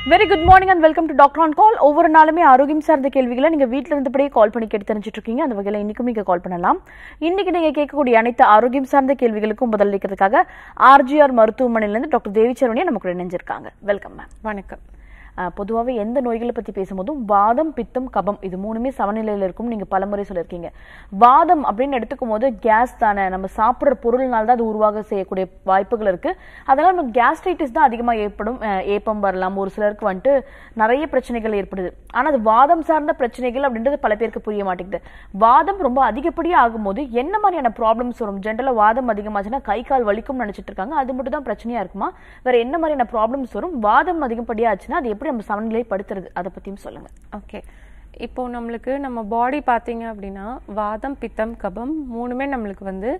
Very good morning and welcome to doctor on call ஒவ்வொரு நாளுமே ஆரோக்கியம் சார்ந்த கேள்விகளை நீங்க வீட்ல இருந்தபடியே கால் பண்ணி கேட்டு தெரிஞ்சுட்டு இருக்கீங்க அந்த வகையில் இன்னைக்கும் நீங்க கால் பண்ணலாம் இன்னைக்கு நீங்க கேட்கக்கூடிய அனைத்து ஆரோக்கியம் சார்ந்த கேள்விகளுக்கும் பதிலளிக்கிறதுக்காக ஆர்ஜிஆர் மருத்துவமனையிலிருந்து டாக்டர் தேவிச்சரணியா நமக்கு இணைஞ்சிருக்காங்க வெல்கம் மேம் வணக்கம் பொதுவாகவே எந்த நோய்களை பற்றி பேசும்போதும் வாதம் பித்தம் கபம் இது மூணுமே சமநிலையில் இருக்கும் நீங்கள் பலமுறை சொல்லியிருக்கீங்க வாதம் அப்படின்னு எடுத்துக்கும் போது கேஸ் தானே நம்ம சாப்பிட்ற பொருள்னால தான் அது உருவாக செய்யக்கூடிய வாய்ப்புகள் இருக்கு அதனால நம்ம கேஸ்ட்ரைட்டிஸ் தான் அதிகமாக ஏற்படும் அஹ், ஏப்பம் வரலாம் ஒரு சிலருக்கு வந்துட்டு நிறைய பிரச்சனைகள் ஏற்படுது ஆனால் அது வாதம் சார்ந்த பிரச்சனைகள் அப்படின்றது பல பேருக்கு புரிய மாட்டேங்குது வாதம் ரொம்ப அதிகப்படியாக ஆகும்போது என்ன மாதிரியான ப்ராப்ளம்ஸ் வரும் ஜென்ரலாக வாதம் அதிகமாச்சுன்னா கை கால் வலிக்கும்னு நினைச்சிட்டு இருக்காங்க அது மட்டும் தான் பிரச்சனையா இருக்குமா வேற என்ன மாதிரியான ப்ராப்ளம்ஸ் வரும் வாதம் அதிகப்படியாக ஆச்சுன்னா அது எப்படி நம்ம சமநிலைப்படுத்துறது அதை பத்தியும் சொல்லுங்க ஓகே இப்போ நம்மளுக்கு நம்ம பாடி பார்த்தீங்க அப்படின்னா வாதம் பித்தம் கபம் மூணுமே நம்மளுக்கு வந்து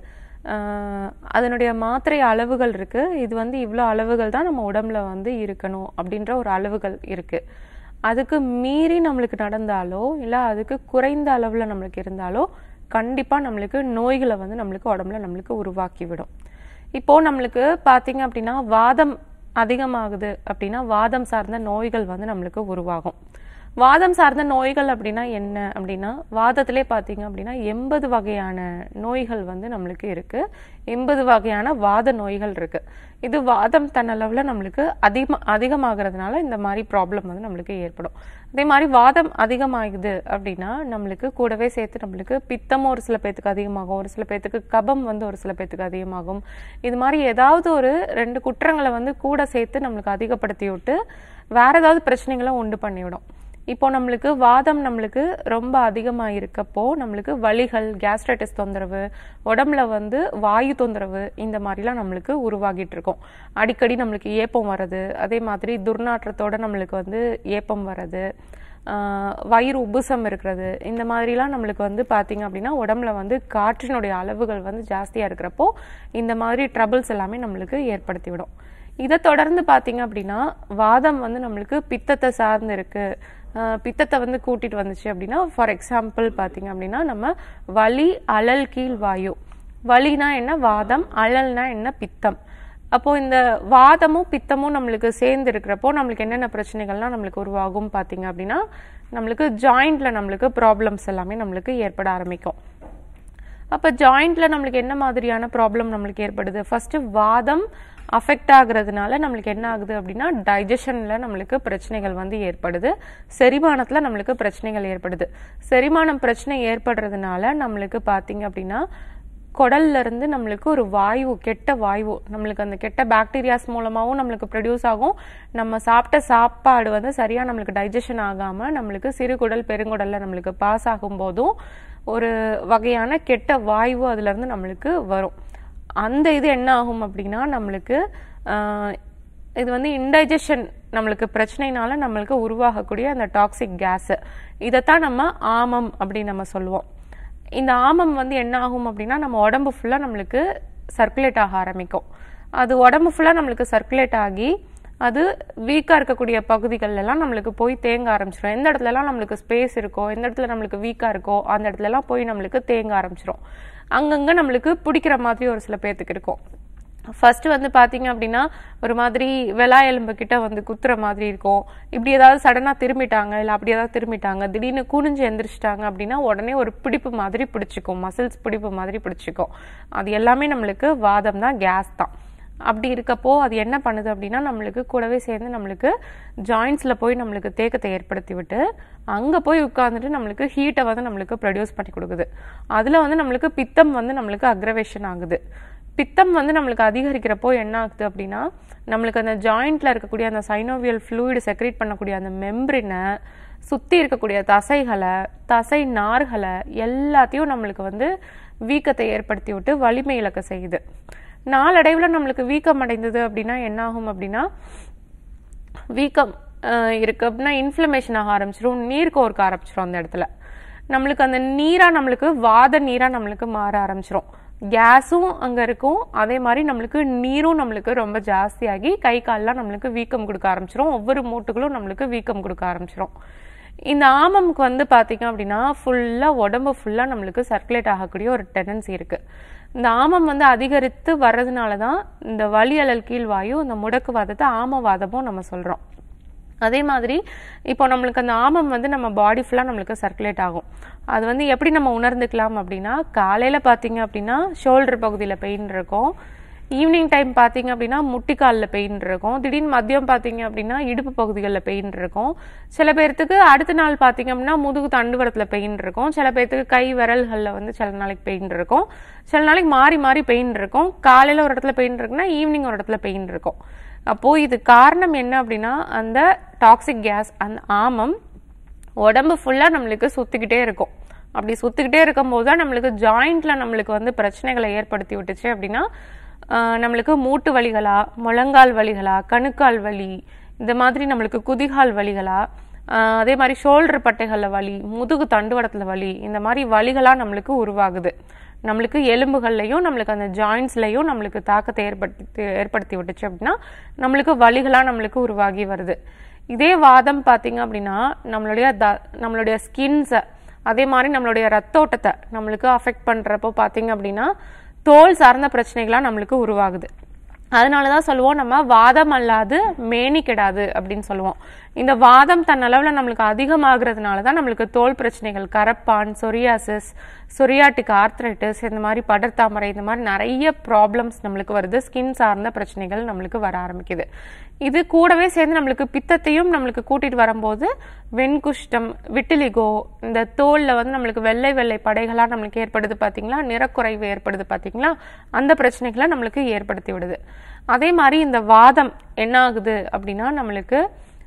ஆஹ், அதனுடைய மாத்திரை அளவுகள் இருக்கு இது வந்து இவ்வளோ அளவுகள் தான் நம்ம உடம்புல வந்து இருக்கணும் அப்படின்ற ஒரு அளவுகள் இருக்கு அதுக்கு மீறி நம்மளுக்கு நடந்தாலோ இல்லை அதுக்கு குறைந்த அளவில் நம்மளுக்கு இருந்தாலோ கண்டிப்பாக நம்மளுக்கு நோய்களை வந்து நம்மளுக்கு உடம்புல நம்மளுக்கு உருவாக்கி விடும் இப்போ நம்மளுக்கு பார்த்தீங்க அப்படின்னா வாதம் அதிகமாகுது அப்படின்னா வாதம் சார்ந்த நோய்கள் வந்து நம்மளுக்கு உருவாகும் வாதம் சார்ந்த நோய்கள் அப்படின்னா என்ன அப்படின்னா வாதத்திலே பார்த்தீங்க அப்படின்னா எண்பது வகையான நோய்கள் வந்து நம்மளுக்கு இருக்கு எண்பது வகையான வாத நோய்கள் இருக்கு இது வாதம் தன்னளவில் நம்மளுக்கு அதிகமா அதிகமாகிறதுனால இந்த மாதிரி ப்ராப்ளம் வந்து நம்மளுக்கு ஏற்படும் அதே மாதிரி வாதம் அதிகமாகுது அப்படின்னா நம்மளுக்கு கூடவே சேர்த்து நம்மளுக்கு பித்தமும் ஒரு சில பேத்துக்கு அதிகமாகும் ஒரு சில பேத்துக்கு கபம் வந்து ஒரு சில பேத்துக்கு அதிகமாகும் இது மாதிரி ஏதாவது ஒரு ரெண்டு குற்றங்களை வந்து கூட சேர்த்து நம்மளுக்கு அதிகப்படுத்தி விட்டு வேற ஏதாவது பிரச்சனைகளை உண்டு பண்ணிவிடும் இப்போ நம்மளுக்கு வாதம் நம்மளுக்கு ரொம்ப அதிகமாக இருக்கப்போ நம்மளுக்கு வலிகள் கேஸ்ட்ரைட்டிஸ் தொந்தரவு உடம்புல வந்து வாயு தொந்தரவு இந்த மாதிரிலாம் நம்மளுக்கு உருவாகிட்டு இருக்கும் அடிக்கடி நம்மளுக்கு ஏப்பம் வர்றது அதே மாதிரி துர்நாற்றத்தோட நம்மளுக்கு வந்து ஏப்பம் வர்றது ஆஹ் வயிறு உபுசம் இருக்கிறது இந்த மாதிரிலாம் நம்மளுக்கு வந்து பார்த்தீங்க அப்படின்னா உடம்புல வந்து காற்றினுடைய அளவுகள் வந்து ஜாஸ்தியாக இருக்கிறப்போ இந்த மாதிரி ட்ரபிள்ஸ் எல்லாமே நம்மளுக்கு ஏற்படுத்தி விடும் இதை தொடர்ந்து பார்த்தீங்க அப்படின்னா வாதம் வந்து நம்மளுக்கு பித்தத்தை சார்ந்து இருக்கு ஆஹ் பித்தத்தை வந்து கூட்டிட்டு வந்துச்சு அப்படின்னா ஃபார் எக்ஸாம்பிள் பார்த்தீங்க அப்படின்னா நம்ம வலி அழல் கீழ் வாயு வலினா என்ன வாதம் அழல்னா என்ன பித்தம் அப்போ இந்த வாதமும் பித்தமும் நம்மளுக்கு சேர்ந்து இருக்கிறப்போ நம்மளுக்கு என்னென்ன பிரச்சனைகள்லாம் நம்மளுக்கு உருவாகும் பார்த்தீங்க அப்படின்னா நம்மளுக்கு ஜாயிண்ட்ல நம்மளுக்கு ப்ராப்ளம்ஸ் எல்லாமே நம்மளுக்கு ஏற்பட ஆரம்பிக்கும் அப்போ ஜாயிண்ட்ல நம்மளுக்கு என்ன மாதிரியான ப்ராப்ளம் நம்மளுக்கு ஏற்படுது ஃபர்ஸ்ட் வாதம் அஃபெக்ட் ஆகுறதுனால நம்மளுக்கு என்ன ஆகுது அப்படின்னா டைஜஷன்ல நம்மளுக்கு பிரச்சனைகள் வந்து ஏற்படுது செரிமானத்துல நம்மளுக்கு பிரச்சனைகள் ஏற்படுது செரிமானம் பிரச்சனை ஏற்படுறதுனால நம்மளுக்கு பாத்தீங்க அப்படின்னா குடல்ல இருந்து நம்மளுக்கு ஒரு வாயு கெட்ட வாயு நம்மளுக்கு அந்த கெட்ட பாக்டீரியாஸ் மூலமாவும் நம்மளுக்கு ப்ரொடியூஸ் ஆகும் நம்ம சாப்பிட்ட சாப்பாடு வந்து சரியா நம்மளுக்கு டைஜஷன் ஆகாம நம்மளுக்கு சிறுகுடல் பெருங்குடல்ல நம்மளுக்கு பாஸ் ஆகும் போதும் ஒரு வகையான கெட்ட வாயு அதுல இருந்து நம்மளுக்கு வரும் அந்த இது என்ன ஆகும் அப்படின்னா நம்மளுக்கு ஆஹ், இது வந்து இன்டைஜஷன் நம்மளுக்கு பிரச்சனைனால நம்மளுக்கு உருவாகக்கூடிய அந்த டாக்ஸிக் கேஸ் இதைத்தான் நம்ம ஆமம் அப்படின்னு நம்ம சொல்லுவோம் இந்த ஆமம் வந்து என்ன ஆகும் அப்படின்னா நம்ம உடம்பு ஃபுல்லாக நம்மளுக்கு சர்க்குலேட் ஆக ஆரம்பிக்கும் அது உடம்பு ஃபுல்லாக நம்மளுக்கு சர்க்குலேட் ஆகி அது வீக்காக இருக்கக்கூடிய பகுதிகள் எல்லாம் நம்மளுக்கு போய் தேங்க ஆரம்பிச்சிடும் எந்த இடத்துலலாம் நம்மளுக்கு ஸ்பேஸ் இருக்கோ எந்த இடத்துல நம்மளுக்கு வீக்காக இருக்கோ அந்த இடத்துலலாம் போய் நம்மளுக்கு தேங்க ஆரம்பிச்சிடும் அங்கங்கே நம்மளுக்கு பிடிக்கிற மாதிரி ஒரு சில பேர்த்துக்கு இருக்கும் ஃபர்ஸ்ட் வந்து பாத்தீங்க அப்படின்னா ஒரு மாதிரி வெலா எலும்பு கிட்ட வந்து குத்துற மாதிரி இருக்கும் இப்படி ஏதாவது சடனா திரும்பிட்டாங்க இல்ல அப்படி ஏதாவது திரும்பிட்டாங்க திடீர்னு குனிஞ்சு எந்திரிச்சிட்டாங்க அப்படின்னா உடனே ஒரு பிடிப்பு மாதிரி பிடிச்சிக்கும் மசில்ஸ் பிடிப்பு மாதிரி பிடிச்சிக்கும் அது எல்லாமே நம்மளுக்கு வாதம் தான் கேஸ் தான் அப்படி இருக்கப்போ அது என்ன பண்ணுது அப்படின்னா நம்மளுக்கு கூடவே சேர்ந்து நம்மளுக்கு ஜாயின்ஸ்ல போய் நம்மளுக்கு தேக்கத்தை ஏற்படுத்தி விட்டு அங்க போய் உட்கார்ந்துட்டு நம்மளுக்கு ஹீட்டை வந்து நம்மளுக்கு ப்ரொடியூஸ் பண்ணி கொடுக்குது அதுல வந்து நம்மளுக்கு பித்தம் வந்து நம்மளுக்கு அக்ரவேஷன் ஆகுது பித்தம் வந்து நம்மளுக்கு அதிகரிக்கிறப்போ என்ன ஆகுது அப்படின்னா நம்மளுக்கு அந்த ஜாயிண்ட்ல இருக்கக்கூடிய அந்த சைனோவியல் ஃப்ளூயிட் செக்ரேட் பண்ணக்கூடிய அந்த மெம்பரினை சுத்தி இருக்கக்கூடிய தசைகளை தசை நார்களை எல்லாத்தையும் நம்மளுக்கு வந்து வீக்கத்தை ஏற்படுத்தி விட்டு வலிமை இழக்க செய்யுது நாளடைவில் நம்மளுக்கு வீக்கம் அடைந்தது அப்படின்னா என்ன ஆகும் அப்படின்னா வீக்கம் அஹ், இருக்கு அப்படின்னா இன்ஃப்ளமேஷன் ஆக ஆரம்பிச்சிரும் நீர் கோர்க்க ஆரம்பிச்சிரும் அந்த இடத்துல நம்மளுக்கு அந்த நீரா நம்மளுக்கு வாத நீரா நம்மளுக்கு மாற ஆரம்பிச்சிரும் கேஸும் அங்க இருக்கும் அதே மாதிரி நம்மளுக்கு நீரும் நம்மளுக்கு ரொம்ப ஜாஸ்தியாகி கை கால்லாம் நம்மளுக்கு வீக்கம் கொடுக்க ஆரம்பிச்சிரும் ஒவ்வொரு மூட்டுகளும் நம்மளுக்கு வீக்கம் கொடுக்க ஆரம்பிச்சிரும் இந்த ஆமம்க்கு வந்து பாத்தீங்க அப்படின்னா ஃபுல்லா உடம்பு ஃபுல்லா நம்மளுக்கு சர்க்குலேட் ஆகக்கூடிய ஒரு டெண்டன்சி இருக்கு இந்த ஆமம் வந்து அதிகரித்து வர்றதுனால தான் இந்த வலி அழல் கீழ் வாயு இந்த முடக்குவாதத்தை ஆமவாதமும் நம்ம சொல்றோம் அதே மாதிரி இப்போ நம்மளுக்கு அந்த ஆமம் வந்து நம்ம பாடி ஃபுல்லாக நம்மளுக்கு சர்க்குலேட் ஆகும் அது வந்து எப்படி நம்ம உணர்ந்துக்கலாம் அப்படின்னா காலையில் பார்த்தீங்க அப்படின்னா ஷோல்டர் பகுதியில் பெயின் இருக்கும் ஈவினிங் டைம் பார்த்தீங்க அப்படின்னா முட்டிக்காலில் பெயின் இருக்கும் திடீர்னு மதியம் பார்த்தீங்க அப்படின்னா இடுப்பு பகுதிகளில் பெயின் இருக்கும் சில பேர்த்துக்கு அடுத்த நாள் பார்த்தீங்க அப்படின்னா முதுகு தண்டுவரத்தில் பெயின் இருக்கும் சில பேர்த்துக்கு கை விரல்களில் வந்து சில நாளைக்கு பெயின் இருக்கும் சில நாளைக்கு மாறி மாறி பெயின் இருக்கும் காலையில் ஒரு இடத்துல பெயின் இருக்குன்னா ஈவினிங் ஒரு இடத்துல பெயின் இருக்கும் அப்போ இது காரணம் என்ன அப்படின்னா அந்த டாக்ஸிக் கேஸ் அந்த ஆமம் உடம்பு ஃபுல்லாக நம்மளுக்கு சுற்றிக்கிட்டே இருக்கும் அப்படி சுற்றிக்கிட்டே இருக்கும்போது தான் நம்மளுக்கு ஜாயிண்ட்ல நம்மளுக்கு வந்து பிரச்சனைகளை ஏற்படுத்தி விட்டுச்சு அப்படின்னா ஆஹ், நம்மளுக்கு மூட்டு வலிகளா முழங்கால் வலிகளா கணுக்கால் வலி இந்த மாதிரி நம்மளுக்கு குதிகால் வலிகளா ஆஹ், அதே மாதிரி ஷோல்டர் பட்டைகளில் வலி முதுகு தண்டுவடத்தில் வலி இந்த மாதிரி வலிகளாக நம்மளுக்கு உருவாகுது நம்மளுக்கு எலும்புகள்லையும் நம்மளுக்கு அந்த ஜாயின்ஸ்லையும் நம்மளுக்கு தாக்கத்தை ஏற்படுத்தி ஏற்படுத்தி விட்டுச்சு அப்படின்னா நம்மளுக்கு வலிகளாக நம்மளுக்கு உருவாகி வருது இதே வாதம் பார்த்தீங்க அப்படின்னா நம்மளுடைய த நம்மளுடைய ஸ்கின்ஸை அதே மாதிரி நம்மளுடைய ரத்தோட்டத்தை நம்மளுக்கு அஃபெக்ட் பண்ணுறப்போ பார்த்தீங்க அப்படின்னா தோல் சார்ந்த பிரச்சனைகளாக நம்மளுக்கு உருவாகுது அதனால தான் சொல்லுவோம் நம்ம வாதம் அல்லாது மேனி கெடாது அப்படின்னு சொல்லுவோம் இந்த வாதம் தன் அளவில் நம்மளுக்கு அதிகமாகிறதுனால தான் நம்மளுக்கு தோல் பிரச்சனைகள் கரப்பான் சொரியாசிஸ் சொரியாட்டிக் ஆர்த்ரைட்டிஸ் இந்த மாதிரி படர்தாமரை இந்த மாதிரி நிறைய ப்ராப்ளம்ஸ் நம்மளுக்கு வருது ஸ்கின் சார்ந்த பிரச்சனைகள் நம்மளுக்கு வர ஆரம்பிக்குது இது கூடவே சேர்ந்து நம்மளுக்கு பித்தத்தையும் நம்மளுக்கு கூட்டிட்டு வரும்போது வெண்குஷ்டம் விட்டிலிகோ இந்த தோல்ல வந்து நம்மளுக்கு வெள்ளை வெள்ளை படைகளா நம்மளுக்கு ஏற்படுது பாத்தீங்களா நிறக்குறைவு ஏற்படுது பாத்தீங்களா அந்த பிரச்சனைகளை நம்மளுக்கு ஏற்படுத்தி விடுது அதே மாதிரி இந்த வாதம் என்ன ஆகுது அப்படின்னா நம்மளுக்கு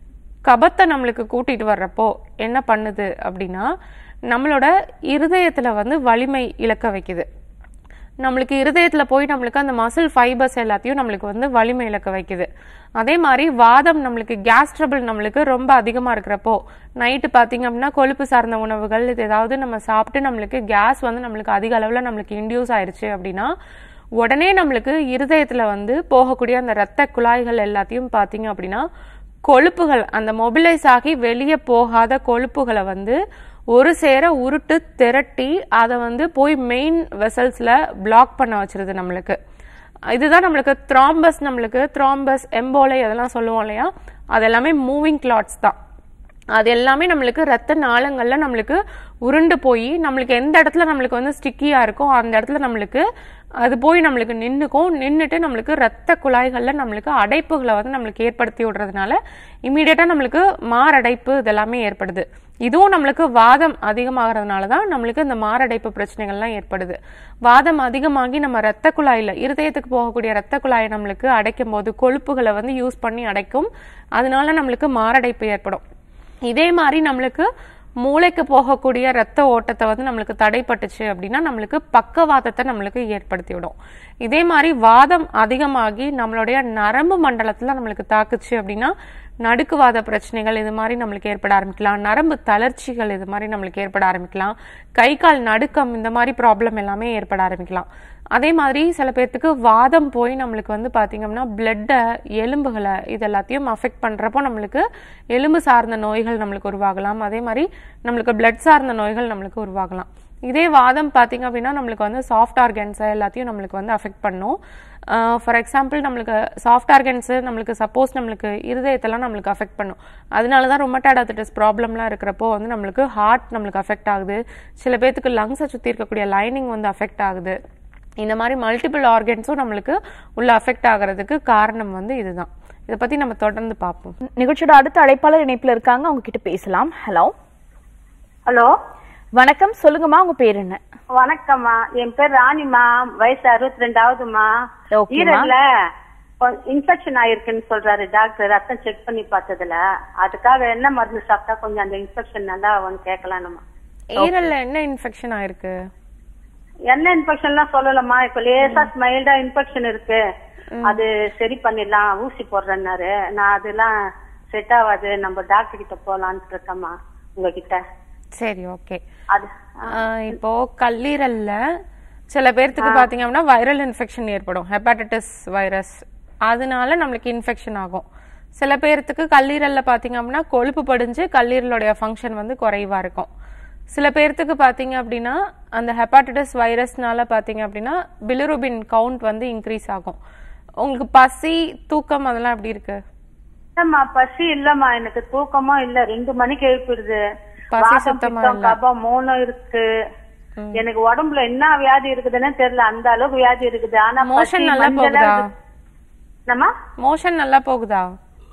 கபத்தை நம்மளுக்கு கூட்டிட்டு வர்றப்போ என்ன பண்ணுது அப்படின்னா நம்மளோட இருதயத்துல வந்து வலிமை இழக்க வைக்குது நம்மளுக்கு இருதயத்துல போய் நம்மளுக்கு அந்த மசில் ஃபைபர்ஸ் எல்லாத்தையும் நம்மளுக்கு வந்து வலிமை இழக்க வைக்குது அதே மாதிரி வாதம் நம்மளுக்கு கேஸ் ட்ரபிள் நம்மளுக்கு ரொம்ப அதிகமா இருக்கிறப்போ நைட்டு பாத்தீங்க அப்படின்னா கொழுப்பு சார்ந்த உணவுகள் இது ஏதாவது நம்ம சாப்பிட்டு நம்மளுக்கு கேஸ் வந்து நம்மளுக்கு அதிக அளவுல நம்மளுக்கு இன்டியூஸ் ஆயிருச்சு அப்படின்னா உடனே நம்மளுக்கு இருதயத்துல வந்து போகக்கூடிய அந்த இரத்த குழாய்கள் எல்லாத்தையும் பாத்தீங்க அப்படின்னா கொழுப்புகள் அந்த மொபிலைஸ் ஆகி வெளியே போகாத கொழுப்புகளை வந்து ஒரு சேர உருட்டு திரட்டி அதை வந்து போய் மெயின் வெசல்ஸ்ல பிளாக் பண்ண வச்சிருது நம்மளுக்கு இதுதான் நம்மளுக்கு த்ராம்பஸ் நம்மளுக்கு த்ராம்பஸ் எம்போலை அதெல்லாம் சொல்லுவோம் இல்லையா அது எல்லாமே மூவிங் கிளாட்ஸ் தான் அது எல்லாமே நம்மளுக்கு ரத்த நாளங்கள்ல நம்மளுக்கு உருண்டு போய் நம்மளுக்கு எந்த இடத்துல நம்மளுக்கு வந்து ஸ்டிக்கியா இருக்கோ அந்த இடத்துல நம்மளுக்கு அது போய் நம்மளுக்கு நின்னுக்கும் நின்னுட்டு நம்மளுக்கு ரத்த குழாய்கள்ல நம்மளுக்கு அடைப்புகளை வந்து நம்மளுக்கு ஏற்படுத்தி விடுறதுனால இமீடியட்டா நம்மளுக்கு மாரடைப்பு இதெல்லாமே ஏற்படுது இதுவும் நம்மளுக்கு வாதம் அதிகமாகிறதுனால தான் நம்மளுக்கு இந்த மாரடைப்பு பிரச்சனைகள்லாம் ஏற்படுது வாதம் அதிகமாகி நம்ம ரத்த குழாயில இருதயத்துக்கு போகக்கூடிய ரத்த குழாயை நம்மளுக்கு அடைக்கும் போது கொழுப்புகளை வந்து யூஸ் பண்ணி அடைக்கும் அதனால நம்மளுக்கு மாரடைப்பு ஏற்படும் இதே மாதிரி நம்மளுக்கு மூளைக்கு போகக்கூடிய ரத்த ஓட்டத்தை வந்து நம்மளுக்கு தடைப்பட்டுச்சு அப்படின்னா நம்மளுக்கு பக்கவாதத்தை நம்மளுக்கு ஏற்படுத்தி விடும் இதே மாதிரி வாதம் அதிகமாகி நம்மளுடைய நரம்பு மண்டலத்துல நம்மளுக்கு தாக்குச்சு அப்படின்னா நடுக்குவாத பிரச்சனைகள் இது மாதிரி நம்மளுக்கு ஏற்பட ஆரம்பிக்கலாம் நரம்பு தளர்ச்சிகள் இது மாதிரி நம்மளுக்கு ஏற்பட ஆரம்பிக்கலாம் கை கால் நடுக்கம் இந்த மாதிரி ப்ராப்ளம் எல்லாமே ஏற்பட ஆரம்பிக்கலாம் அதே மாதிரி சில பேர்த்துக்கு வாதம் போய் நம்மளுக்கு வந்து பாத்தீங்கன்னா பிளட்டை எலும்புகளை இது எல்லாத்தையும் அஃபெக்ட் பண்றப்போ நம்மளுக்கு எலும்பு சார்ந்த நோய்கள் நம்மளுக்கு உருவாகலாம் அதே மாதிரி நம்மளுக்கு பிளட் சார்ந்த நோய்கள் நம்மளுக்கு உருவாகலாம் இதே வாதம் பாத்தீங்க அப்படின்னா நம்மளுக்கு வந்து சாஃப்ட் ஆர்கன்ஸ் எல்லாத்தையும் நம்மளுக்கு வந்து அஃபெக்ட் பண்ணும் ஃபார் எக்ஸாம்பிள் நம்மளுக்கு சாஃப்ட் ஆர்கன்ஸ் நம்மளுக்கு சப்போஸ் நம்மளுக்கு இருதயத்தெல்லாம் நம்மளுக்கு அஃபெக்ட் பண்ணும் அதனால தான் ரொமட்டாட் ஆர்த்திட்டிஸ் ப்ராப்ளம்லாம் இருக்கிறப்போ வந்து நம்மளுக்கு ஹார்ட் நம்மளுக்கு அஃபெக்ட் ஆகுது சில பேர்த்துக்கு லங்ஸை சுற்றி இருக்கக்கூடிய லைனிங் வந்து அஃபெக்ட் ஆகுது இந்த மாதிரி மல்டிபிள் ஆர்கன்ஸும் நம்மளுக்கு உள்ள அஃபெக்ட் ஆகிறதுக்கு காரணம் வந்து இதுதான் இதை பத்தி நம்ம தொடர்ந்து பார்ப்போம் நிகழ்ச்சியோட அடுத்த அழைப்பாளர் இணைப்புல இருக்காங்க அவங்க கிட்ட பேசலாம் ஹலோ ஹலோ வணக்கம் சொல்லுங்கம்மா உங்க பேர் என்ன வணக்கம்மா என் பேர் ராணிமா வயசு அறுபத்தி ரெண்டாவதுமா ஓகேம்மா. ஈரல்ல இன்ஃபெக்ஷன் ஆயிருக்குன்னு சொல்றாரு டாக்டர் ரத்தம் செக் பண்ணி பார்த்ததுல அதுக்காக என்ன மருந்து சாப்பிட்டா கொஞ்சம் அந்த இன்ஃபெக்ஷன் நல்லா வந்து கேட்கலாம்மா ஈரல்ல என்ன இன்ஃபெக்ஷன் ஆயிருக்கு என்ன இன்ஃபெக்ஷன்லாம் சொல்லலம்மா இப்ப லேசா மைல்டா இன்ஃபெக்ஷன் இருக்கு அது சரி பண்ணிடலாம் ஊசி போடுறேன்னாரு நான் அதெல்லாம் செட் ஆகாது நம்ம டாக்டர் கிட்ட போலான்னு இருக்கேம்மா உங்ககிட்ட சரி ஓகே அது இப்போ கல்லீரல்ல சில பேர்த்துக்கு பாத்தீங்க அப்படின்னா வைரல் இன்ஃபெக்ஷன் ஏற்படும் ஹெப்பாட்டிட்டிஸ் வைரஸ் அதனால நம்மளுக்கு இன்ஃபெக்ஷன் ஆகும் சில பேர்த்துக்கு கல்லீரல்ல பாத்தீங்க அப்படின்னா கொழுப்பு படிஞ்சு கல்லீரலுடைய ஃபங்க்ஷன் வந்து குறைவா இருக்கும் சில பேர்த்துக்கு பாத்தீங்க அப்படின்னா அந்த ஹெப்பாட்டிட்டிஸ் வைரஸ்னால பாத்தீங்க அப்படின்னா பிலிருபின் கவுண்ட் வந்து இன்க்ரீஸ் ஆகும் உங்களுக்கு பசி தூக்கம் அதெல்லாம் எப்படி இருக்கு இல்லம்மா பசி இல்லம்மா எனக்கு தூக்கமும் இல்ல ரெண்டு மணிக்கு எழுப்பிடுது பசி வாதம், சுத்தமா பித்தம், இல்ல. கபம் மூணும் இருக்கு எனக்கு உடம்புல என்ன வியாதி இருக்குதுன்னு தெரியல அந்த அளவுக்கு வியாதி இருக்குது ஆனா மோஷன் நல்லா போகுதா நம்ம மோஷன் நல்லா போகுதா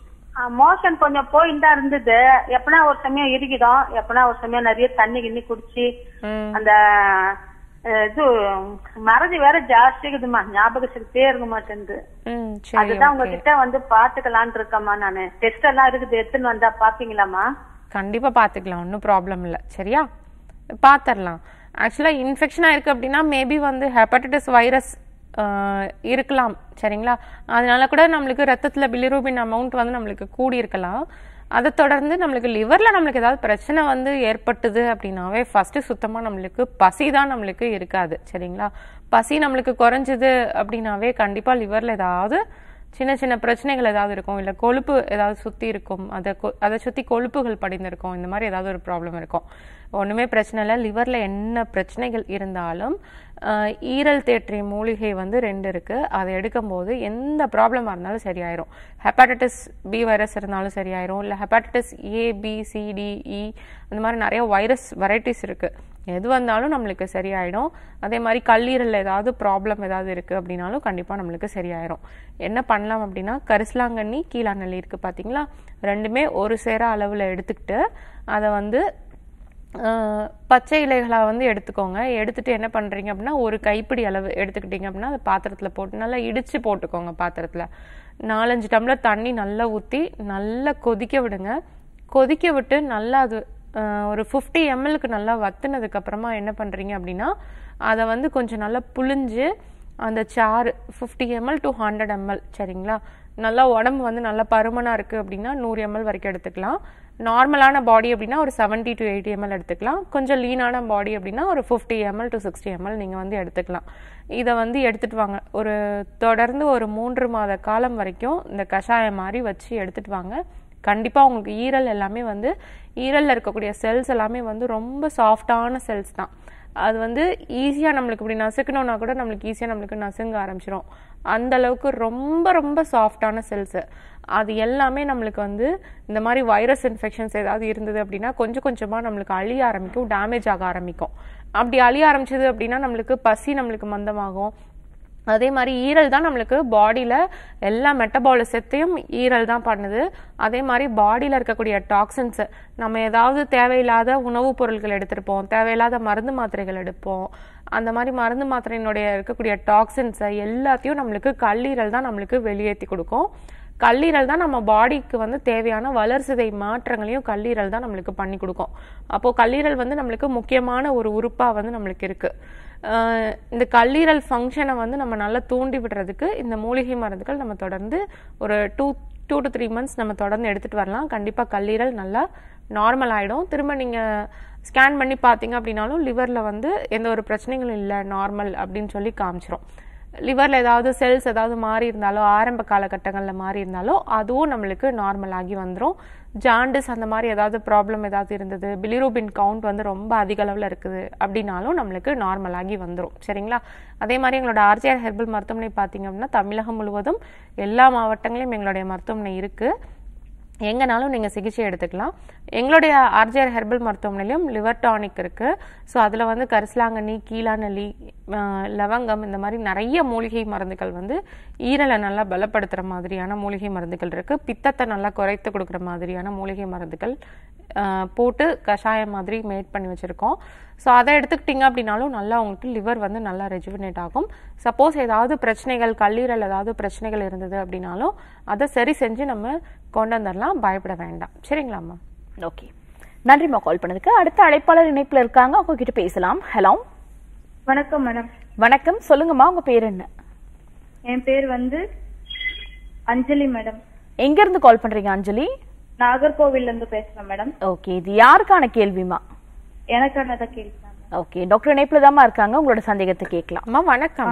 மோஷன் கொஞ்சம் போயிட்டு தான் இருந்தது எப்பனா ஒரு சமயம் இறுகிடும் எப்பனா ஒரு சமயம் நிறைய தண்ணி கிண்ணி குடிச்சு ம் அந்த அஹ், இது மறதி வேற ஜாஸ்தி இருக்குதுமா ஞாபக சக்தியே இருக்க மாட்டேங்குது ம் சரி அதுதான் ஓகே உங்ககிட்ட வந்து பாத்துக்கலாம்னு இருக்கேம்மா நானு டெஸ்ட் எல்லாம் இருக்குது எடுத்துன்னு வந்தா பாப்பீங்களாமா கண்டிப்பா பாத்துக்கலாம் ஒன்றும் ப்ராப்ளம் இல்லை சரியா பாத்திரலாம் ஆக்சுவலா இன்ஃபெக்ஷனா இருக்கு அப்படின்னா மேபி வந்து ஹெப்படைட்டிஸ் வைரஸ் இருக்கலாம் சரிங்களா அதனால கூட நம்மளுக்கு ரத்தத்துல பிலிரூபின் அமௌண்ட் வந்து நம்மளுக்கு கூடி இருக்கலாம் அதை தொடர்ந்து நம்மளுக்கு லிவர்ல நம்மளுக்கு ஏதாவது பிரச்சனை வந்து ஏற்பட்டுது அப்படின்னாவே ஃபர்ஸ்ட் சுத்தமா நம்மளுக்கு பசி தான் நம்மளுக்கு இருக்காது சரிங்களா பசி நம்மளுக்கு குறைஞ்சது அப்படின்னாவே கண்டிப்பா லிவர்ல ஏதாவது சின்ன சின்ன பிரச்சனைகள் ஏதாவது இருக்கும் இல்லை கொழுப்பு ஏதாவது சுற்றி இருக்கும் அதை கொ- அதை சுற்றி கொழுப்புகள் படிந்திருக்கும் இந்த மாதிரி ஏதாவது ஒரு ப்ராப்ளம் இருக்கும் ஒன்றுமே பிரச்சனை இல்லை லிவரில் என்ன பிரச்சனைகள் இருந்தாலும் ஆஹ், ஈரல் தேற்றிய மூலிகை வந்து ரெண்டு இருக்குது அதை எடுக்கும்போது எந்த ப்ராப்ளமாக இருந்தாலும் சரியாயிரும் ஹெப்பாட்டிட்டிஸ் பி வைரஸ் இருந்தாலும் சரியாயிரும் இல்லை hepatitis A B C D E அந்த மாதிரி நிறைய வைரஸ் வெரைட்டிஸ் இருக்குது எது வந்தாலும் நம்மளுக்கு சரியாயிடும் அதே மாதிரி கல்லீரல்ல ஏதாவது ப்ராப்ளம் ஏதாவது இருக்கு அப்படின்னாலும் கண்டிப்பா நம்மளுக்கு சரியாயிரும் என்ன பண்ணலாம் அப்படின்னா கரிசலாங்கண்ணி கீழாநெல்லி இருக்கு பாத்தீங்களா ரெண்டுமே ஒரு சேர அளவுல எடுத்துக்கிட்டு அதை வந்து ஆஹ், பச்சை இலைகளா வந்து எடுத்துக்கோங்க எடுத்துட்டு என்ன பண்றீங்க அப்படின்னா ஒரு கைப்பிடி அளவு எடுத்துக்கிட்டீங்க அப்படின்னா அதை பாத்திரத்துல போட்டு நல்லா இடிச்சு போட்டுக்கோங்க பாத்திரத்துல நாலஞ்சு டம்ளர் தண்ணி நல்லா ஊத்தி நல்லா கொதிக்க விடுங்க கொதிக்க விட்டு நல்லா அது ஆஹ், ஒரு ஃபிஃப்டி எம்எல்க்கு நல்லா வத்துனதுக்கு அப்புறமா என்ன பண்றீங்க அப்படின்னா அதை வந்து கொஞ்சம் நல்லா புழிஞ்சு அந்த சாறு fifty ml to hundred ml சரிங்களா நல்லா உடம்பு வந்து நல்லா பருமனா இருக்கு அப்படின்னா நூறு எம்எல் வரைக்கும் எடுத்துக்கலாம் நார்மலான பாடி அப்படின்னா ஒரு 70 டு எயிட்டி எம்எல் எடுத்துக்கலாம் கொஞ்சம் லீனான பாடி அப்படின்னா ஒரு fifty ml to sixty ml நீங்கள் வந்து எடுத்துக்கலாம் இதை வந்து எடுத்துட்டு வாங்க ஒரு தொடர்ந்து ஒரு மூன்று மாத காலம் வரைக்கும் இந்த கஷாயம் மாதிரி வச்சு எடுத்துட்டு வாங்க கண்டிப்பா உங்களுக்கு ஈரல் எல்லாமே வந்து ஈரல்ல இருக்கக்கூடிய செல்ஸ் எல்லாமே வந்து ரொம்ப சாஃப்டான செல்ஸ் தான் அது வந்து ஈஸியா நம்மளுக்கு இப்படி நசுக்கணும்னா கூட நம்மளுக்கு ஈஸியா நம்மளுக்கு நசுங்க ஆரம்பிச்சிரும் அந்த அளவுக்கு ரொம்ப ரொம்ப சாஃப்டான செல்ஸ் அது எல்லாமே நம்மளுக்கு வந்து இந்த மாதிரி வைரஸ் இன்ஃபெக்ஷன்ஸ் ஏதாவது இருந்தது அப்படின்னா கொஞ்சம் கொஞ்சமா நம்மளுக்கு அழிய ஆரம்பிக்கும் டேமேஜ் ஆக ஆரம்பிக்கும் அப்படி அழிய ஆரம்பிச்சது அப்படின்னா நம்மளுக்கு பசி நம்மளுக்கு மந்தமாகும் அதே மாதிரி ஈரல் தான் நம்மளுக்கு பாடியில எல்லா மெட்டபாலிசத்தையும் ஈரல் தான் பண்ணுது அதே மாதிரி பாடியில இருக்கக்கூடிய டாக்ஸின்ஸ் நம்ம ஏதாவது தேவையில்லாத உணவுப் பொருட்கள் எடுத்திருப்போம் தேவையில்லாத மருந்து மாத்திரைகள் எடுப்போம் அந்த மாதிரி மருந்து மாத்திரையினுடைய இருக்கக்கூடிய டாக்ஸின்ஸை எல்லாத்தையும் நம்மளுக்கு கல்லீரல் தான் நம்மளுக்கு வெளியேற்றி கொடுக்கும் கல்லீரல் தான் நம்ம பாடிக்கு வந்து தேவையான வளர்சிதை மாற்றங்களையும் கல்லீரல் தான் நம்மளுக்கு பண்ணி கொடுக்கும் அப்போ கல்லீரல் வந்து நம்மளுக்கு முக்கியமான ஒரு உறுப்பா வந்து நம்மளுக்கு இருக்கு ஆஹ் இந்த கல்லீரல் ஃபங்க்ஷனை வந்து நம்ம நல்லா தூண்டி விடுறதுக்கு இந்த மூலிகை மருந்துகள் நம்ம தொடர்ந்து ஒரு two two to three months நம்ம தொடர்ந்து எடுத்துட்டு வரலாம் கண்டிப்பா கல்லீரல் நல்லா நார்மல் ஆயிடும் திரும்ப நீங்க ஸ்கேன் பண்ணி பார்த்தீங்க அப்படின்னாலும் லிவர்ல வந்து எந்த ஒரு பிரச்சனைகளும் இல்லை நார்மல் அப்படின்னு சொல்லி காமிச்சிரும் லிவர்ல ஏதாவது செல்ஸ் ஏதாவது மாறி இருந்தாலோ ஆரம்ப காலகட்டங்கள்ல மாறி இருந்தாலோ அதுவும் நம்மளுக்கு நார்மல் ஆகி வந்துரும் ஜாண்டிஸ் அந்த மாதிரி ஏதாவது ப்ராப்ளம் ஏதாவது இருந்தது பிலிரூபின் கவுண்ட் வந்து ரொம்ப அதிக அளவுல இருக்குது அப்படின்னாலும் நம்மளுக்கு நார்மல் ஆகி வந்துரும் சரிங்களா அதே மாதிரி எங்களோட ஆர்ஜிஆர் ஹெர்பல் மருத்துவமனை பார்த்தீங்க அப்படின்னா தமிழகம் முழுவதும் எல்லா மாவட்டங்களிலும் எங்களுடைய மருத்துவமனை இருக்கு எங்கனாலும் நீங்கள் சிகிச்சை எடுத்துக்கலாம் எங்களுடைய ஆர்ஜிஆர் ஹெர்பல் மருத்துவமனையிலும் லிவர் டானிக் இருக்கு ஸோ அதில் வந்து கரிசலாங்கண்ணி கீழாநெல்லி ஆஹ் லவங்கம் இந்த மாதிரி நிறைய மூலிகை மருந்துகள் வந்து ஈரலை நல்லா பலப்படுத்துகிற மாதிரியான மூலிகை மருந்துகள் இருக்கு பித்தத்தை நல்லா குறைத்து கொடுக்குற மாதிரியான மூலிகை மருந்துகள் ஆஹ் போட்டு கஷாயம் மாதிரி மேட் பண்ணி வச்சுருக்கோம் ஸோ அதை எடுத்துக்கிட்டிங்க அப்படின்னாலும் நல்லா உங்களுக்கு லிவர் வந்து நல்லா ரெஜுவினேட் ஆகும் சப்போஸ் ஏதாவது பிரச்சனைகள் கல்லீரல் ஏதாவது பிரச்சனைகள் இருந்தது அப்படின்னாலும் அதை சரி செஞ்சு நம்ம கொண்டு வந்துடலாம் பயப்பட வேண்டாம் சரிங்களாம்மா ஓகே நன்றிம்மா கால் பண்ணதுக்கு அடுத்த அழைப்பாளர் இணைப்புல இருக்காங்க அவங்க கிட்ட பேசலாம் ஹலோ வணக்கம் மேடம் வணக்கம் சொல்லுங்கம்மா உங்க பேர் என்ன என் பேர் வந்து அஞ்சலி மேடம் எங்க இருந்து கால் பண்றீங்க அஞ்சலி நாகர்கோவில்ல இருந்து பேசுறேன் மேடம் ஓகே இது யாருக்கான கேள்விமா எனக்கானதா கேள்வி மேம் ஓகே டாக்டர் இணைப்புல தாம்மா இருக்காங்க உங்களோட சந்தேகத்தை கேட்கலாம் அம்மா வணக்கம்